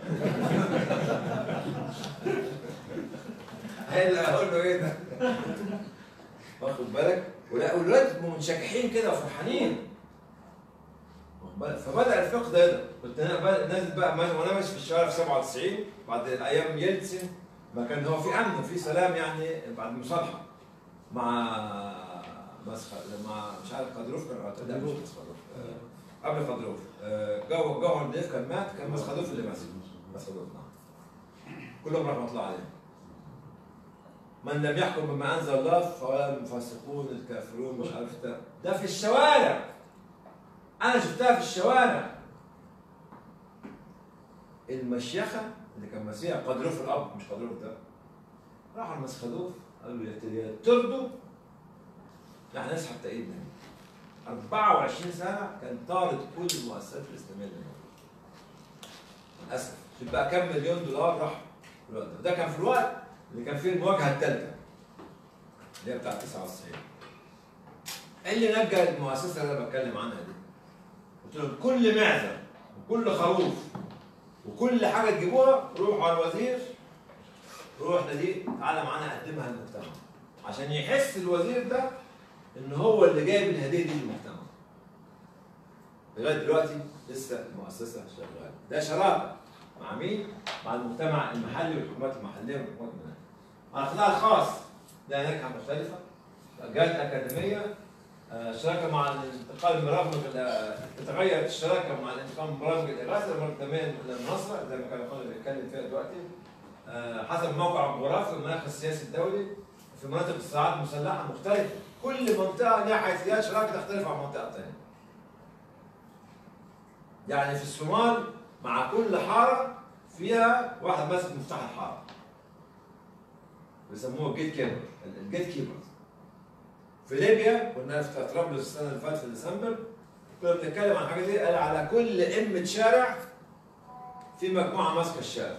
هلا اقول له ايه ده؟ واخد بالك؟ ولا- والولاد منشكحين كده وفرحانين واخد بالك؟ فبدا الفقه ده هنا كنت انا بقى- نازل بقى ما- وانا ماشي في الشوارع في 97 بعد ايام يلتسن ما كان هو في امن وفي سلام يعني بعد مصالحه مع مسخ مع مش عارف قدروف كان لا مش مسخروف آه، قبل قدروف آه، جو جو الضيف كان مات كان مسخروف اللي ماسك مسخروف نعم كلهم رحمه الله عليهم من لم يحكم بما انزل الله فهؤلاء الفاسقون الكافرون مش عارف ده ده في الشوارع انا شفتها في الشوارع المشيخه اللي كان ماسكها قدروف الاب مش قدروف ده راح المسخدوف قال له يا تري- يا تردوا يعني نسحب تأييدنا 24 سنه كان طارد كل المؤسسات الاسلاميه اللي موجوده للاسف يبقى كم مليون دولار راح في الوقت ده ده كان في الوقت اللي كان فيه المواجهه الثالثه اللي هي بتاعت 99 ايه اللي نجى المؤسسه اللي انا بتكلم عنها دي؟ قلت لهم كل معزه وكل خروف وكل حاجه تجيبوها روحوا على الوزير روح ناديه تعالى معانا قدمها للمجتمع عشان يحس الوزير ده ان هو اللي جايب الهديه دي للمجتمع لغايه دلوقتي لسه المؤسسه شغاله ده شراكه مع مين؟ مع المجتمع المحلي والحكومات المحليه والحكومات المدنيه. على القطاع الخاص ده نكهه مختلفه جهات اكاديميه آه، شراكه مع الانتقال من برامج ال- تتغير الشراكه مع الانتقال من برامج الاغاثه لبرامج التنميه المناصره زي ما كان اخونا بيتكلم فيها دلوقتي آه، حسب الموقع الجغرافي والمناخ السياسي الدولي في مناطق الصراعات المسلحه مختلفه كل منطقه لها حيثيات شراكه تختلف عن المنطقه الثانيه يعني في الصومال مع كل حاره فيها واحد ماسك مفتاح الحاره بيسموه الجيت كيبر الجيت كيبر في ليبيا كنا في طرابلس السنه اللي فاتت في ديسمبر كنا بنتكلم عن حاجه دي قال على كل امه شارع في مجموعه ماسكه الشارع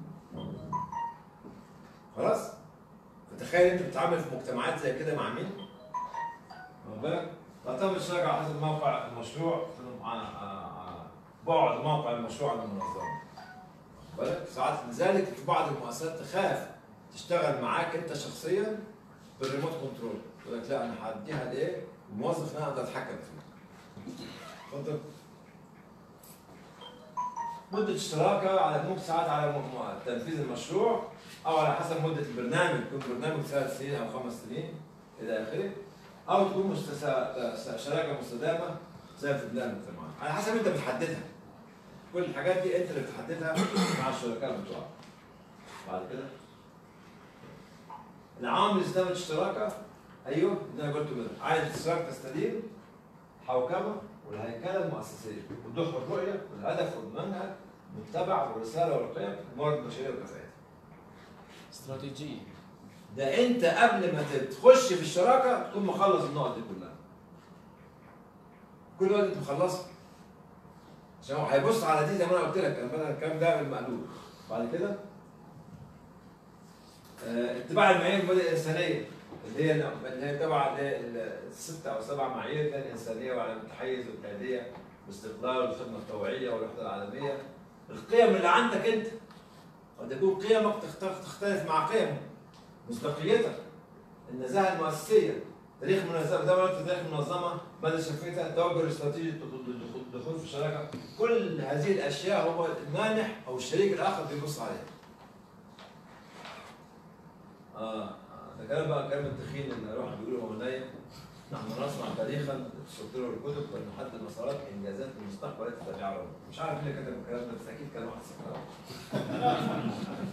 خلاص فتخيل انت بتتعامل في مجتمعات زي كده مع مين؟ واخد بالك؟ تعتمد الشراكه على حسب موقع المشروع في- على على- على بعد موقع المشروع عن المنظمه واخد بالك؟ ساعات لذلك في بعض المؤسسات تخاف تشتغل معاك انت شخصيا بالريموت كنترول يقول لك لا انا هديها لايه؟ الموظف انا اقدر اتحكم فيه. اتفضل. مدة اشتراكها على ممكن ساعات على م- م- تنفيذ المشروع او على حسب مدة البرنامج يكون برنامج ثلاث سنين او خمس سنين الى اخره او تكون مستس- شراكة مستدامة زي في بلاد المجتمعات على حسب انت بتحددها كل الحاجات دي انت اللي بتحددها مع الشركاء بتوعك بعد كده العوامل اللي استلمت اشتراكها ايوه اللي انا قلته كده عايز اشتراك تستديم حوكمه والهيكله المؤسسيه وضوح الرؤيه والهدف والمنهج والمتبع والرساله والقيم الموارد البشريه والكفاءات استراتيجية ده انت قبل ما تخش في الشراكه تكون مخلص النقط دي كلها كل وقت انت مخلصها عشان هو هيبص على دي زي ما انا قلت لك انا بدل الكلام ده بالمقلوب بعد كده آه، اتباع المعايير والمبادئ الانسانيه اللي هي اللي هي تبع الست او سبع معايير اللي هي الانسانيه وعدم التحيز والتهدئه والاستقلال والخدمه الطوعيه والوحده العالميه القيم اللي عندك انت قد يكون قيمك تخت- تختلف مع قيمه مصداقيتك النزاهه المؤسسيه تاريخ منظمه ده ما قلت تاريخ منظمه مدى شفافيتها التوجه الاستراتيجي للدخول- الدخول في الشراكه كل هذه الاشياء هو المانح او الشريك الاخر بيبص عليها اه آه، ده كلام بقى كلام التخين اللي الواحد بيقوله وهو نايم نحن نصنع تاريخا تسطر الكتب ونحدد مسارات انجازات المستقبل التي تتبعها الأمم. مش عارف مين اللي كتب الكلام ده بس اكيد كان واحد سكران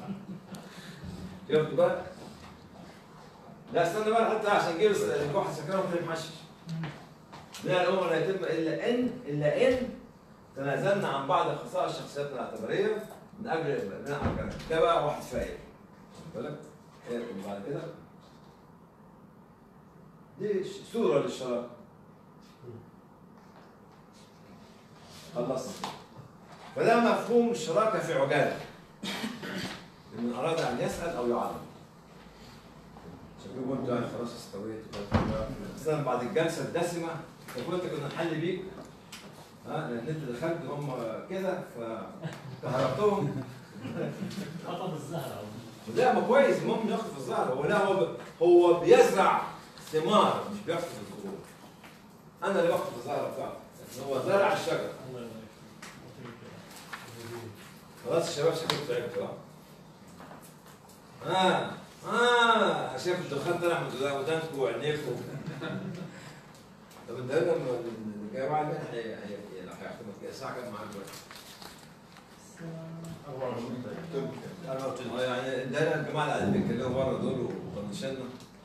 شفت بقى؟ لا استنى بقى حتى عشان جيب الواحد سكران وتاني محشش لا الامر لا يتم الا ان الا ان تنازلنا عن بعض خصائص شخصياتنا الاعتباريه من اجل بناء اركانها ده بقى واحد فايق واخد بالك؟ إيه، وبعد كده دي ش- صوره للشراكه خلصنا فده مفهوم الشراكه في عجاله لمن اراد ان يسال او يعلم شكلكم انتوا يعني خلاص استويتوا مثلا بعد الجلسه الدسمه كنت كنا نحل بيك ها لان انت دخلت هم كده فكهربتهم خطب الزهرة لا ما كويس المهم يخطف الزهر هو لا هو ب... هو بيزرع ثمار مش بيخطف الزهور انا اللي بخطف الزهره بتاعته لكن هو زرع الشجر الله يبارك فيك خلاص الشباب شكلهم تعبوا بصراحه اه اه شايف الدخان طلع من ودان- ودانكم وعينيكم طب انت هنا الجماعه اللي هي هي هي- لو هيحكمك كده الساعه كام معاك دلوقتي؟ اه يعني ده هنا الجماعه اللي قاعدين بيتكلموا بره دول وطنشنا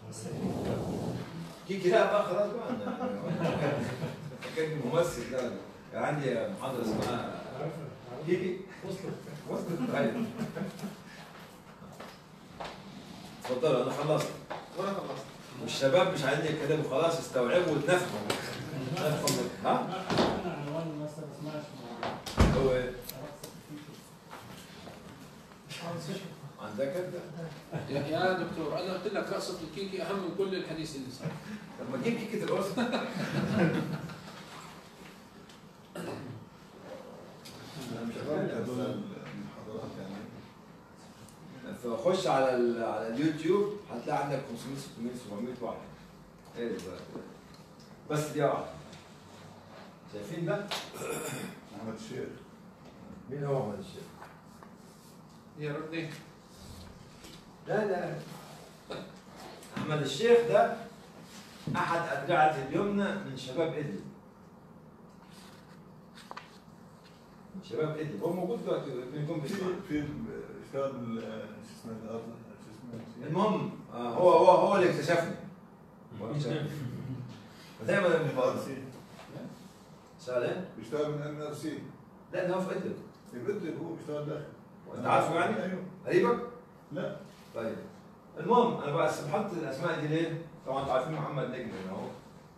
كيكي لا بقى خلاص بقى انا كان ممثل ده كان عندي محاضره اسمها كيكي وصلت وصلت طيب اتفضلوا انا خلصت وانا خلصت والشباب مش عايزين يتكلموا خلاص استوعبوا وتنفهموا نفهموا ها انا عنوان ما سمعش هو ايه؟ عندك انت يا يا دكتور انا قلت لك رقصه الكيكي اهم من كل الحديث اللي صار طب ما تجيب كيكه القرص انا مش هذول عارف. المحاضرات يعني فخش على ال- على اليوتيوب هتلاقي عندك 500 600 700 واحد ايه ده بقى؟ بس دي واحده شايفين ده؟ احمد الشيخ مين هو احمد الشيخ؟ يا ربي لا لا احمد الشيخ ده احد ادرعه اليمنى من شباب ادلب من شباب ادلب هو موجود دلوقتي بيكون في بيسمع في اشتغل شو اسمه الارض شو اسمه المهم آه، هو هو هو اللي اكتشفني هو اكتشفني ودايما لما ام ار سي سؤال ايه؟ بيشتغل من ام ار سي لا ده هو في ادلب يبدل هو بيشتغل داخل انت عارفه يعني؟ ايوه قريبك؟ لا طيب المهم انا بس بحط الاسماء دي ليه؟ طبعا انتوا عارفين محمد نجم هنا اهو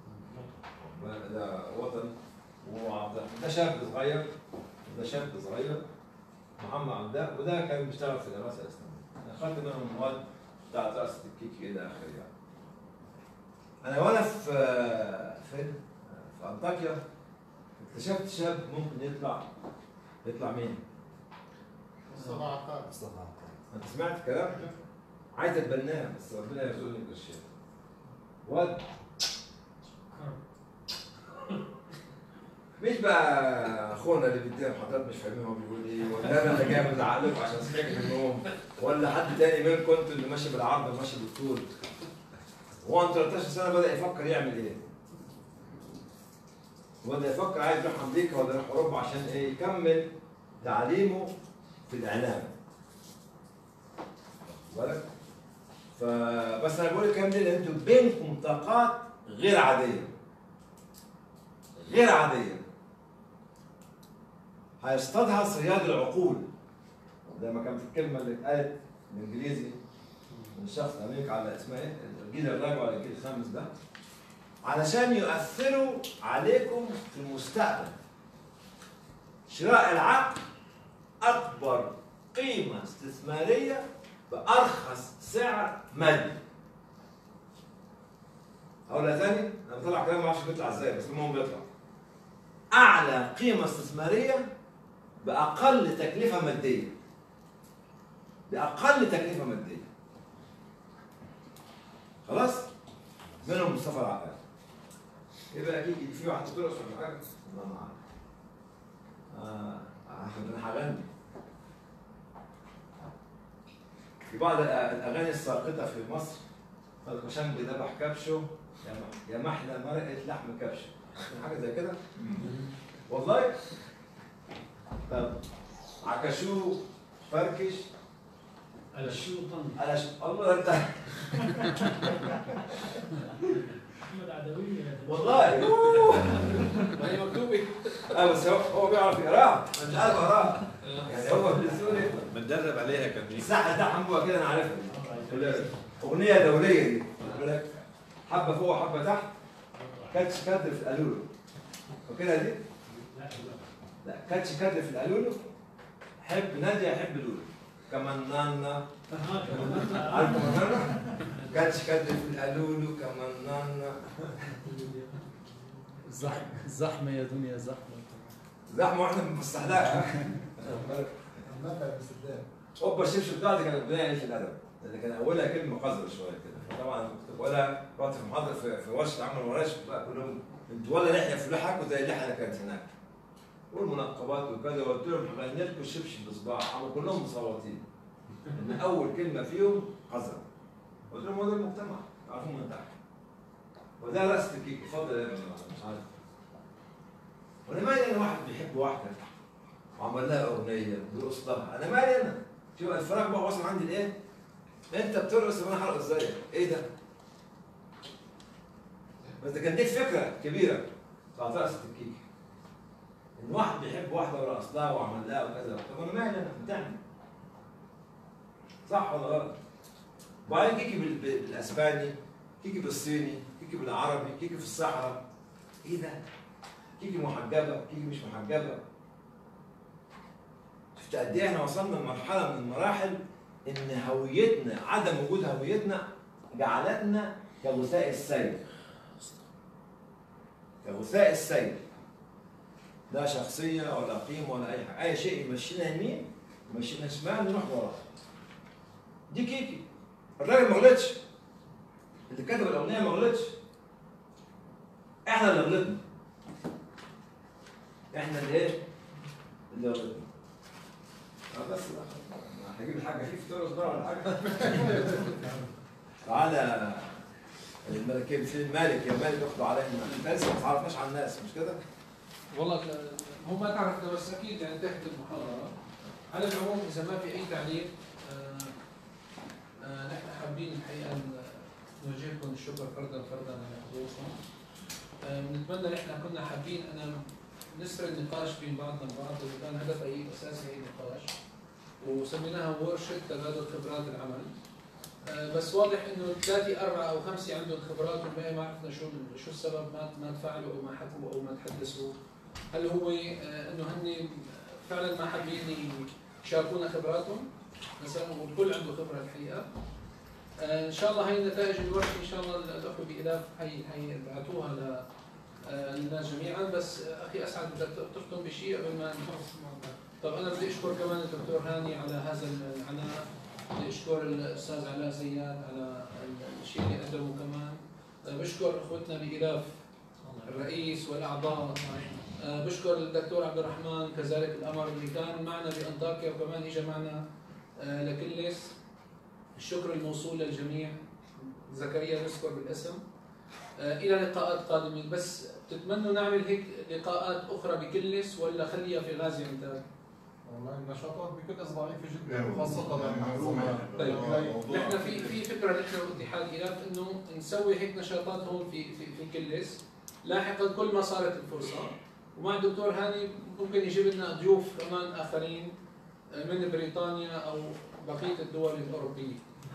ده وطن وعبد ده شاب صغير وده شاب صغير محمد عبد ده وده كان بيشتغل في دراسه اسلاميه انا اخذت منهم المواد بتاعت دراسه الكيك الى اخره يعني انا وانا في فين؟ في انطاكيا اكتشفت شاب ممكن يطلع يطلع مين؟ مصطفى عقاد انت سمعت الكلام؟ عايز اتبناه بس ربنا يرزقني بالشيء واد مش بقى اخونا اللي بيدينا محاضرات مش فاهمين هو بيقول ايه ولا انا اللي جاي مزعق لكم عشان صحيت من النوم ولا حد تاني منكم انتوا اللي ماشي بالعرض وماشي بالطول هو عنده 13 سنه بدا يفكر يعمل ايه؟ وبدا يفكر عايز يروح امريكا ولا يروح اوروبا عشان ايه؟ يكمل تعليمه في الاعلام بالك فبس انا بقول الكلام ده لان انتوا بينكم طاقات غير عاديه غير عاديه هيصطادها صياد العقول زي ما كان في الكلمه اللي اتقالت بالانجليزي من شخص امريكا على اسمها ايه الجيل الرابع ولا الجيل الخامس ده علشان يؤثروا عليكم في المستقبل شراء العقل اكبر قيمه استثماريه بارخص سعر مادي هقولها تاني انا بطلع كلام ما اعرفش بيطلع ازاي بس المهم بيطلع اعلى قيمه استثماريه باقل تكلفه ماديه باقل تكلفه ماديه خلاص منهم مصطفى العقاد يبقى اكيد في واحد بترقص ولا حاجه الله ما اعرف آه انا هغني في بعض الأ- الاغاني الساقطه في مصر القشنج ذبح كبشه يا م- يا محلى مرقه لحم كبشه عارفين حاجه زي كده والله طب عكشوه فركش على شو طن على ش... الله انت محمد عدوية والله ما هي مكتوبه اه بس هو هو بيعرف يقراها انا مش عارف اقراها يعني هو بالسوري متدرب عليها كان الساحه ده حموه كده انا عارفها دي. اغنيه دوليه دي يقول لك حبه فوق وحبه تحت كاتش كادر في القالولو فاكرها دي؟ لا لا كاتش كادر في القالولو حب ناديه حب لولو كمان نانا لا عارف كمان نانا؟ كاتش كادر في القالولو كمان نانا زحمة زحمة يا دنيا زحمة زحمه واحنا بنفسحلها المنبع باستخدام اوبا الشبشب بتاعتي كانت بدايه عيش الادب اللي كان اولها كلمه قذره شويه كده فطبعا كنت بقولها رحت في محاضره في, في ورشه عمل ورش بقى كلهم انتوا ولا لحيه في لحاكوا زي اللحيه اللي كانت هناك والمنقبات وكذا وقلت لهم هغني لكم الشبشب بصباع هم كلهم مصوتين ان اول كلمه فيهم قذره قلت لهم هو ده المجتمع تعرفون من تحت وده رأس الكيك اتفضل يا ابني مش عارف وانا مالي انا واحد بيحب واحده وعمل لها اغنيه بيرقص لها انا مالي انا شوف الفراغ بقى واصل عندي لايه؟ انت بترقص وانا هرقص زيك ايه ده؟ بس ده كان دي فكره كبيره بتاعت رقصه الكيك ان واحد بيحب واحده ورقص لها وعمل لها وكذا طب انا مالي انا بتعمل صح ولا غلط؟ وبعدين كيكي بال- بال- بالاسباني كيكي بالصيني كيكي بالعربي كيكي في الصحراء ايه ده؟ كيكي محجبه كيكي مش محجبه شفت قد ايه احنا وصلنا لمرحله من المراحل ان هويتنا عدم وجود هويتنا جعلتنا كغثاء السيل كغثاء السيل لا شخصية ولا قيمة ولا أي حاجة أي شيء يمشينا يمين يمشينا شمال نروح وراه دي كيكي الراجل ما غلطش اللي كتب الأغنية ما غلطش احنا اللي غلطنا احنا اللي ايه؟ اللي غلطنا اه بس بقى. هجيب الحاجة فيه فطور صغير ولا حاجة تعالى الملكين في المالك يا مالك اخذوا علينا انت لسه ما تعرفناش على الناس مش كده؟ والله ك- هو ما تعرفنا بس اكيد يعني تحت المحاضره على العموم اذا ما في اي تعليق آه، آه، نحن حابين الحقيقه ان نوجهكم الشكر فردا فردا على حضوركم آه، بنتمنى نحن كنا حابين انا نسرد نقاش بين بعضنا البعض وكان هدف اي اساسي هي النقاش وسميناها ورشه تبادل خبرات العمل آه، بس واضح انه ثلاثه اربعه او خمسه عندهم خبرات والباقي ما عرفنا شو شو السبب ما ما تفاعلوا او ما حكوا او ما تحدثوا هل هو آه، انه هن فعلا ما حابين يشاركونا خبراتهم مثلا والكل عنده خبره الحقيقه آه، ان شاء الله هي نتائج الورشه ان شاء الله الاخوه بالاف هي هيبعثوها ل آه، للناس جميعا بس آه، اخي اسعد بدك تختم بشيء قبل ما نخلص طب انا بدي اشكر كمان الدكتور هاني على هذا العناء بدي اشكر الاستاذ علاء زياد على الشيء اللي قدمه كمان آه، بشكر اخوتنا بالاف الرئيس والاعضاء آه، بشكر الدكتور عبد الرحمن كذلك الامر اللي كان معنا بانطاكيا وكمان اجى معنا آه، لكلس الشكر الموصول للجميع زكريا نذكر بالاسم آه، الى لقاءات قادمه بس تتمنوا نعمل هيك لقاءات اخرى بكلس ولا خليها في غازي عمدان والله النشاطات بكل ضعيفه إيه، جدا خاصه معلومة. طيب موضوع- نحن في في فكره نحن واتحاد الاف انه نسوي هيك نشاطات هون في في في كلس لاحقا كل ما صارت الفرصه ومع الدكتور هاني ممكن يجيب لنا ضيوف كمان اخرين من بريطانيا او بقيه الدول الاوروبيه.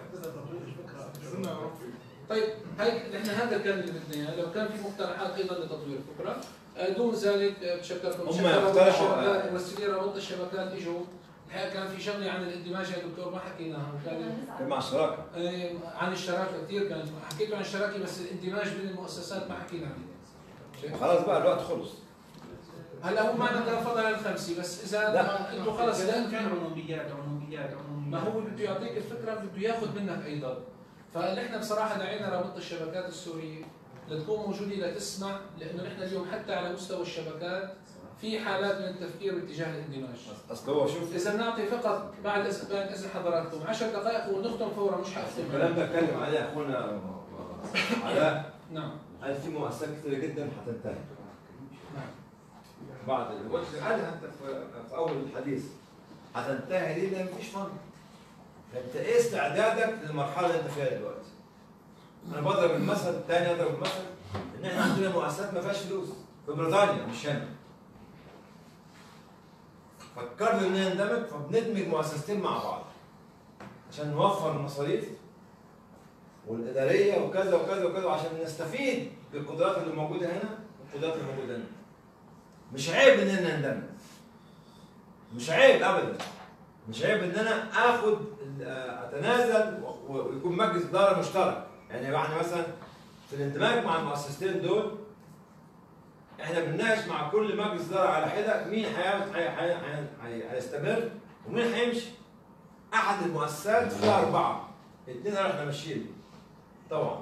صرنا اوروبي طيب هيك نحن هذا كان اللي بدنا اياه لو كان في مقترحات ايضا لتطوير الفكره آه، دون ذلك آه، بتشكركم هم بتشكر رابط اقترحوا- الشبكات ممثلي رابطه الشبكات اجوا الحقيقه كان في شغله عن الاندماج يا دكتور ما حكيناها وكان كان مع الشراكة آه، عن الشراكه كثير كان حكيتوا عن الشراكه بس الاندماج بين المؤسسات ما حكينا عنه خلاص بقى الوقت خلص هلا هو معنا كان فضل الخمسه بس اذا لا. انتم خلص لا في عنوميات عنوميات عنوميات ما هو بده يعطيك الفكره بده ياخذ منك ايضا فنحن بصراحه دعينا رابطه الشبكات السوريه لتكون موجوده لتسمع لانه نحن اليوم حتى على مستوى الشبكات في حالات من التفكير باتجاه الاندماج اصل هو شوف اذا نعطي فقط بعد إذ- بعد اذن حضراتكم 10 دقائق ونختم فورا مش حختم الكلام ده اتكلم عليه اخونا علاء نعم قال في مؤسسات كتيرة جدا هتنتهي نعم بعد الوقت قالها انت في في اول الحديث هتنتهي ليه؟ لان مفيش فن فانت ايه استعدادك للمرحله اللي انت فيها دلوقتي؟ انا بضرب المثل الثاني اضرب المثل ان احنا عندنا مؤسسات ما فيهاش فلوس في بريطانيا مش هنا فكرنا ان نندمج فبندمج مؤسستين مع بعض عشان نوفر المصاريف والاداريه وكذا وكذا وكذا وعشان نستفيد بالقدرات اللي موجوده هنا والقدرات اللي موجوده هنا مش عيب ان انا اندمج مش عيب ابدا مش عيب ان انا اخد آه، اتنازل و- ويكون مجلس اداره مشترك يعني يعني مثلا في الاندماج مع المؤسستين دول احنا بنناقش مع كل مجلس اداره على حده مين هيعمل- هي- هي- هي- هي- هيستمر ومين هيمشي احد المؤسسات فيها اربعه اثنين قالوا احنا ماشيين طبعا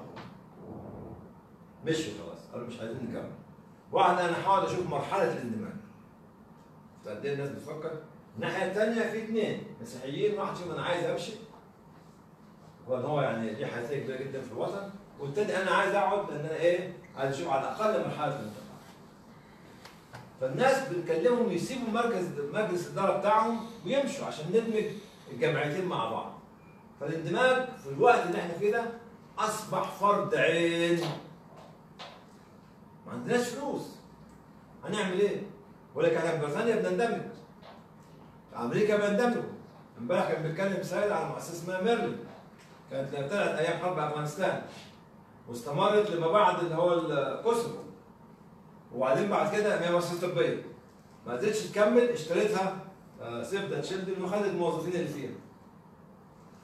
مشوا خلاص قالوا مش عايزين نكمل واحد انا هحاول اشوف مرحله الاندماج قد ايه الناس بتفكر الناحيه الثانيه في اثنين مسيحيين واحد فيهم انا عايز امشي وان هو يعني ليه حيثيه كبيره جدا في الوطن والتاني انا عايز اقعد لان انا ايه عايز اشوف على الاقل مرحله الانتقال فالناس بنكلمهم يسيبوا مركز مجلس الاداره بتاعهم ويمشوا عشان ندمج الجمعيتين مع بعض فالاندماج في الوقت اللي احنا فيه ده اصبح فرض عين ما عندناش فلوس هنعمل ايه؟ بقول لك احنا في بريطانيا بنندمج في امريكا بيندمجوا امبارح كان بيتكلم سيد على مؤسسه اسمها ميرلين كانت ابتدت ايام حرب افغانستان واستمرت لما بعد اللي هو الكوسوفو وبعدين بعد كده هي مؤسسه طبيه ما قدرتش تكمل اشتريتها آه، سيف ذا تشيلدرن وخدت الموظفين اللي فيها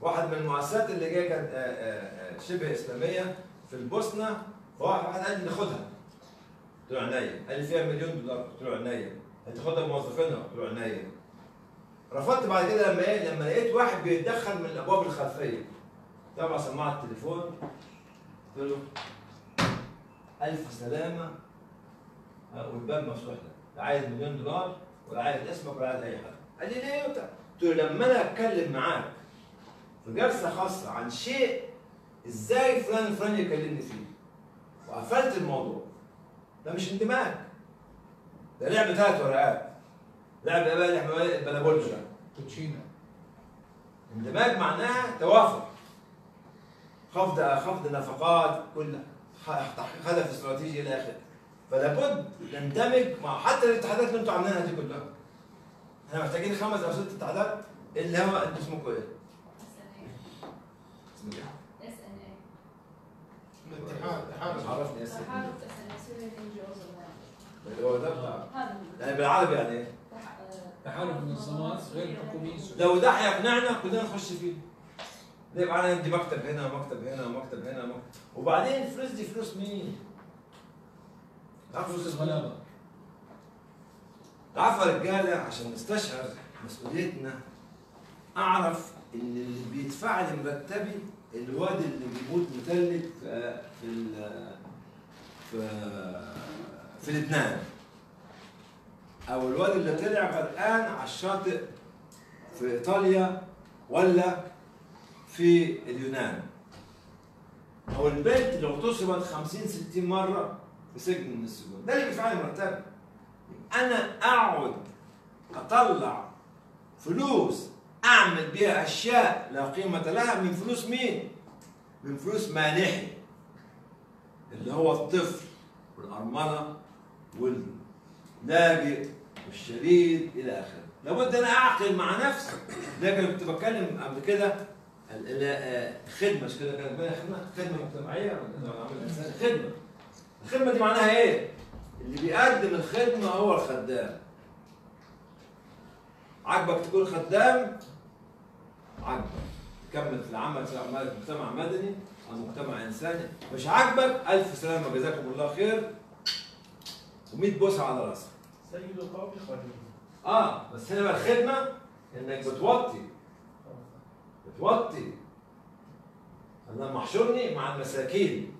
واحد من المؤسسات اللي جايه كانت آه، آه، آه، شبه اسلاميه في البوسنه فواحد واحد قال لي ناخدها قلت له عينيا قال لي فيها مليون دولار قلت له عينيا انت تاخدها بموظفينها قلت له عينيا رفضت بعد كده لما ايه لما لقيت واحد بيتدخل من الابواب الخلفيه طبعا سماعه التليفون قلت له الف سلامه آه، والباب مفتوح لك لا عايز مليون دولار ولا عايز اسمك ولا عايز اي حاجه قال لي ليه وبتاع قلت له لما انا اتكلم معاك في جلسه خاصه عن شيء ازاي فلان الفلاني يكلمني فيه وقفلت الموضوع ده مش اندماج ده لعب ثلاث ورقات لعب ايه بقى اللي احنا بلابولجا كوتشينا اندماج معناها توافق خفض خفض نفقات كل خ- هدف استراتيجي الى اخره فلا بد نندمج مع حتى الاتحادات اللي انتم عاملينها دي كلها احنا محتاجين خمس او ست اتحادات اللي هو انتوا اسمكم ايه؟ اسمك ايه؟ الاتحاد اتحاد عرفني يا سيدي تحالف تسلسل الانجوز والله. اللي هو ده بتاع هذا يعني بالعربي يعني ايه؟ تح- آه، تحالف منظمات غير حكومية لو ده هيقنعنا كلنا نخش فيه ده يبقى انا عندي مكتب هنا ومكتب هنا ومكتب هنا ومكتب. وبعدين الفلوس دي فلوس مين؟ عارف فلوس فلوس الغلابة تعرفوا يا رجاله عشان نستشعر مسؤوليتنا اعرف ان اللي بيدفع لي مرتبي الواد اللي بيموت متلج في في ال- في في لبنان او الواد اللي طلع غرقان على الشاطئ في ايطاليا ولا في اليونان او البنت اللي اغتصبت 50 60 مره في سجن من السجون ده اللي بيدفع لي مرتبي انا اقعد اطلع فلوس اعمل بيها اشياء لا قيمه لها من فلوس مين؟ من فلوس مانحي اللي هو الطفل والارمله واللاجئ والشريد الى اخره لابد ان اعقل مع نفسي لكن كنت بتكلم قبل كده ال- ال- آه، خدمه مش كده كانت بقى خدمه خدمه مجتمعيه ولا لو عمل إنسان؟ خدمه الخدمه دي معناها ايه؟ اللي بيقدم الخدمه هو الخدام عاجبك تكون خدام عاجبك تكمل في العمل سواء عملت مجتمع مدني او مجتمع انساني مش عاجبك الف سلامه جزاكم الله خير و100 بوسه على راسك سيد القوم خادم اه بس هنا بقى الخدمه انك بتوطي بتوطي انا محشرني مع المساكين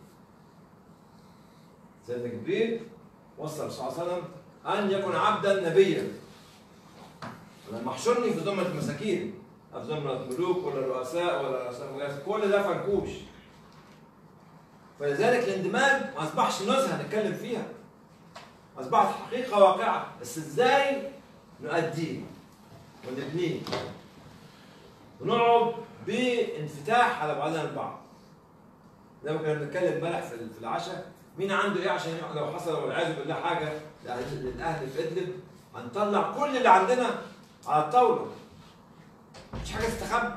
سيدنا جبريل وصل الرسول صلى الله عليه وسلم ان يكون عبدا نبيا لما محشرني في ضمن المساكين في ضمن الملوك ولا الرؤساء ولا رؤساء مجالس كل ده فنكوش فلذلك الاندماج ما اصبحش نزهه نتكلم فيها اصبحت حقيقه واقعه بس ازاي نؤديه ونبنيه ونقعد بانفتاح على بعضنا البعض زي ما كنا بنتكلم امبارح في في العشاء مين عنده ايه عشان يقعد لو حصل والعياذ بالله حاجه لأهل- للاهل في ادلب هنطلع كل اللي عندنا على الطاوله مش حاجه تستخبى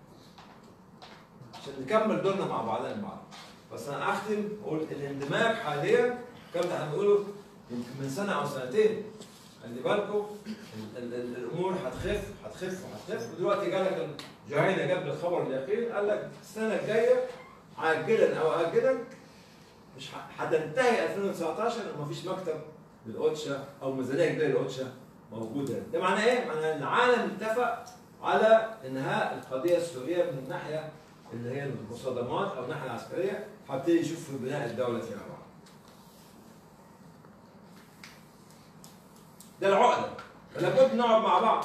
عشان نكمل دورنا مع بعضنا البعض بس انا اختم اقول الاندماج حاليا كم ده هنقوله يمكن من سنه او سنتين خلي بالكم ال- ال- ال- الامور هتخف هتخف وهتخف ودلوقتي جالك جهينه جاب لي الخبر اليقين قال لك السنه الجايه عاجلا او اجلا مش ه- هتنتهي 2019 ومفيش مكتب للاوتشا او ميزانيه كبيره للاوتشا موجوده ده معناه ايه؟ معناه ان العالم اتفق على انهاء القضيه السوريه من الناحيه اللي هي المصادمات او الناحيه العسكريه هبتدي يشوف في بناء الدوله فيما بعد. ده العقده فلابد نقعد مع بعض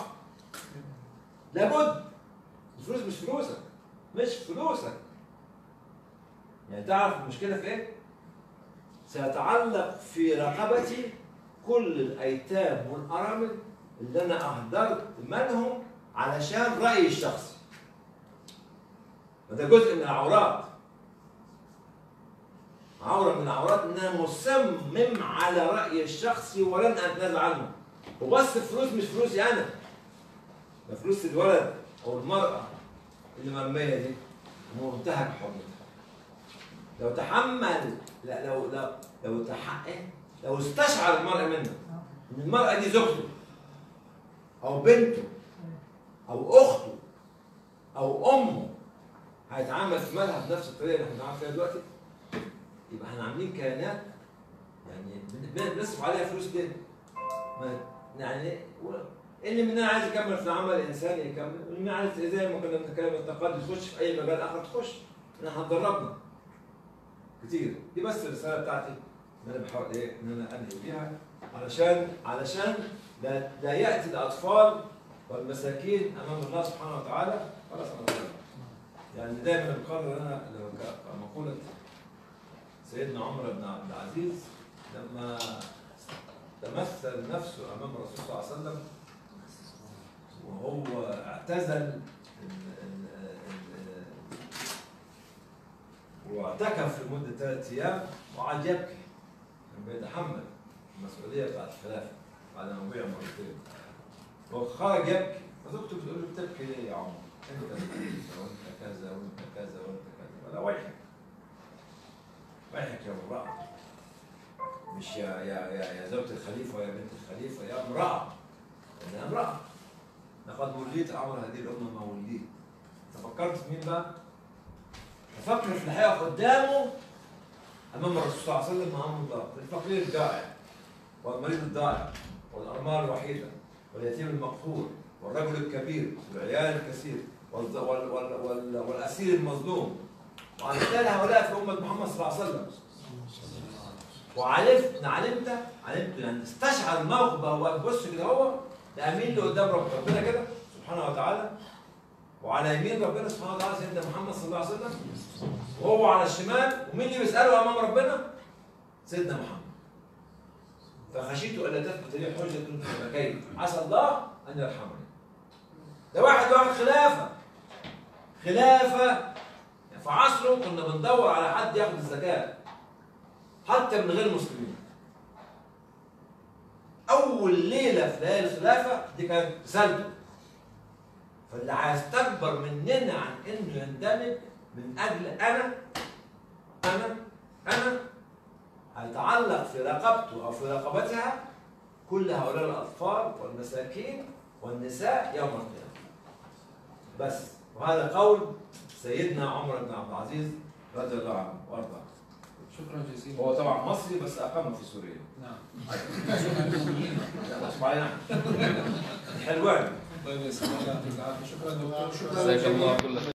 لابد الفلوس مش فلوسك مش فلوسك يعني تعرف المشكله في ايه؟ سيتعلق في رقبتي كل الايتام والارامل اللي انا اهدرت مالهم علشان رايي الشخصي وده جزء من العورات عورة من العورات ان انا مصمم على رايي الشخصي ولن اتنازل عنه وبس الفلوس مش فلوسي انا ده فلوس الولد او المراه اللي مرميه دي منتهك حرمتها لو تحمل لا لو لو لو تحقق لو استشعر المرء منه ان المراه دي زوجته او بنته او اخته او امه هيتعامل في مالها بنفس الطريقه اللي احنا بنتعامل فيها دلوقتي يبقى احنا عاملين كيانات يعني بن- بن- بنصرف عليها فلوس ليه؟ ما يعني و- اللي مننا عايز يكمل في العمل الانساني يكمل واللي مننا عايز زي ما كنا بنتكلم التقدم يخش في اي مجال اخر تخش احنا هتدربنا كتير دي بس الرساله بتاعتي ان انا بحاول ايه ان انا انهي بيها علشان علشان لا, لا ياتي الاطفال والمساكين امام الله سبحانه وتعالى خلاص انا بقول. يعني دايما بقرر انا لو ك- مقوله سيدنا عمر بن عبد العزيز لما تمثل نفسه امام الرسول صلى الله عليه وسلم وهو اعتزل ال- ال- ال- واعتكف لمده ثلاث ايام وقعد يبكي كان بيتحمل المسؤوليه بتاعت الخلافه بعد ما وقع مرتين وخرج يبكي فزوجته بتقول له بتبكي ليه يا عمر؟ انت كذا وانت كذا وانت كذا وانت كذا ولا ويحك ويحك يا امراه مش يا يا يا يا زوجة الخليفة ويا بنت الخليفة يا امرأة أنا امرأة لقد وليت أمر هذه الأمة ما وليت تفكرت في مين بقى؟ تفكر في الحقيقة قدامه أمام الرسول صلى الله عليه وسلم أمام الله الفقير الجائع والمريض الضائع والأرمال الوحيدة واليتيم المقهور والرجل الكبير والعيال الكثير والز- وال وال وال والأسير المظلوم وأمثال هؤلاء في أمة محمد صلى الله عليه وسلم وعرفت علمت علمت يعني استشعر الموقف بقى هو بص كده هو ده امين اللي قدام رب- ربنا كده سبحانه وتعالى وعلى يمين ربنا سبحانه وتعالى سيدنا محمد صلى الله عليه وسلم وهو على الشمال ومين اللي بيساله امام ربنا؟ سيدنا محمد فخشيت الا تثبت لي حجه فبكيت عسى الله ان يرحمني ده واحد واحد خلافه خلافه في عصره كنا بندور على حد ياخد الزكاه حتى من غير المسلمين اول ليله في ليالي الخلافه دي كانت رسالته فاللي هيستكبر مننا عن انه يندمج من اجل انا انا انا هيتعلق في رقبته او في رقبتها كل هؤلاء الاطفال والمساكين والنساء يوم القيامه بس وهذا قول سيدنا عمر بن عبد العزيز رضي الله عنه وارضاه شكرا جزيلا هو طبعا مصري بس اقام في سوريا نعم لا غصب علينا حلوان طيب يا سيدي الله يعطيك العافيه شكرا دكتور شكرا جزاك الله كل خير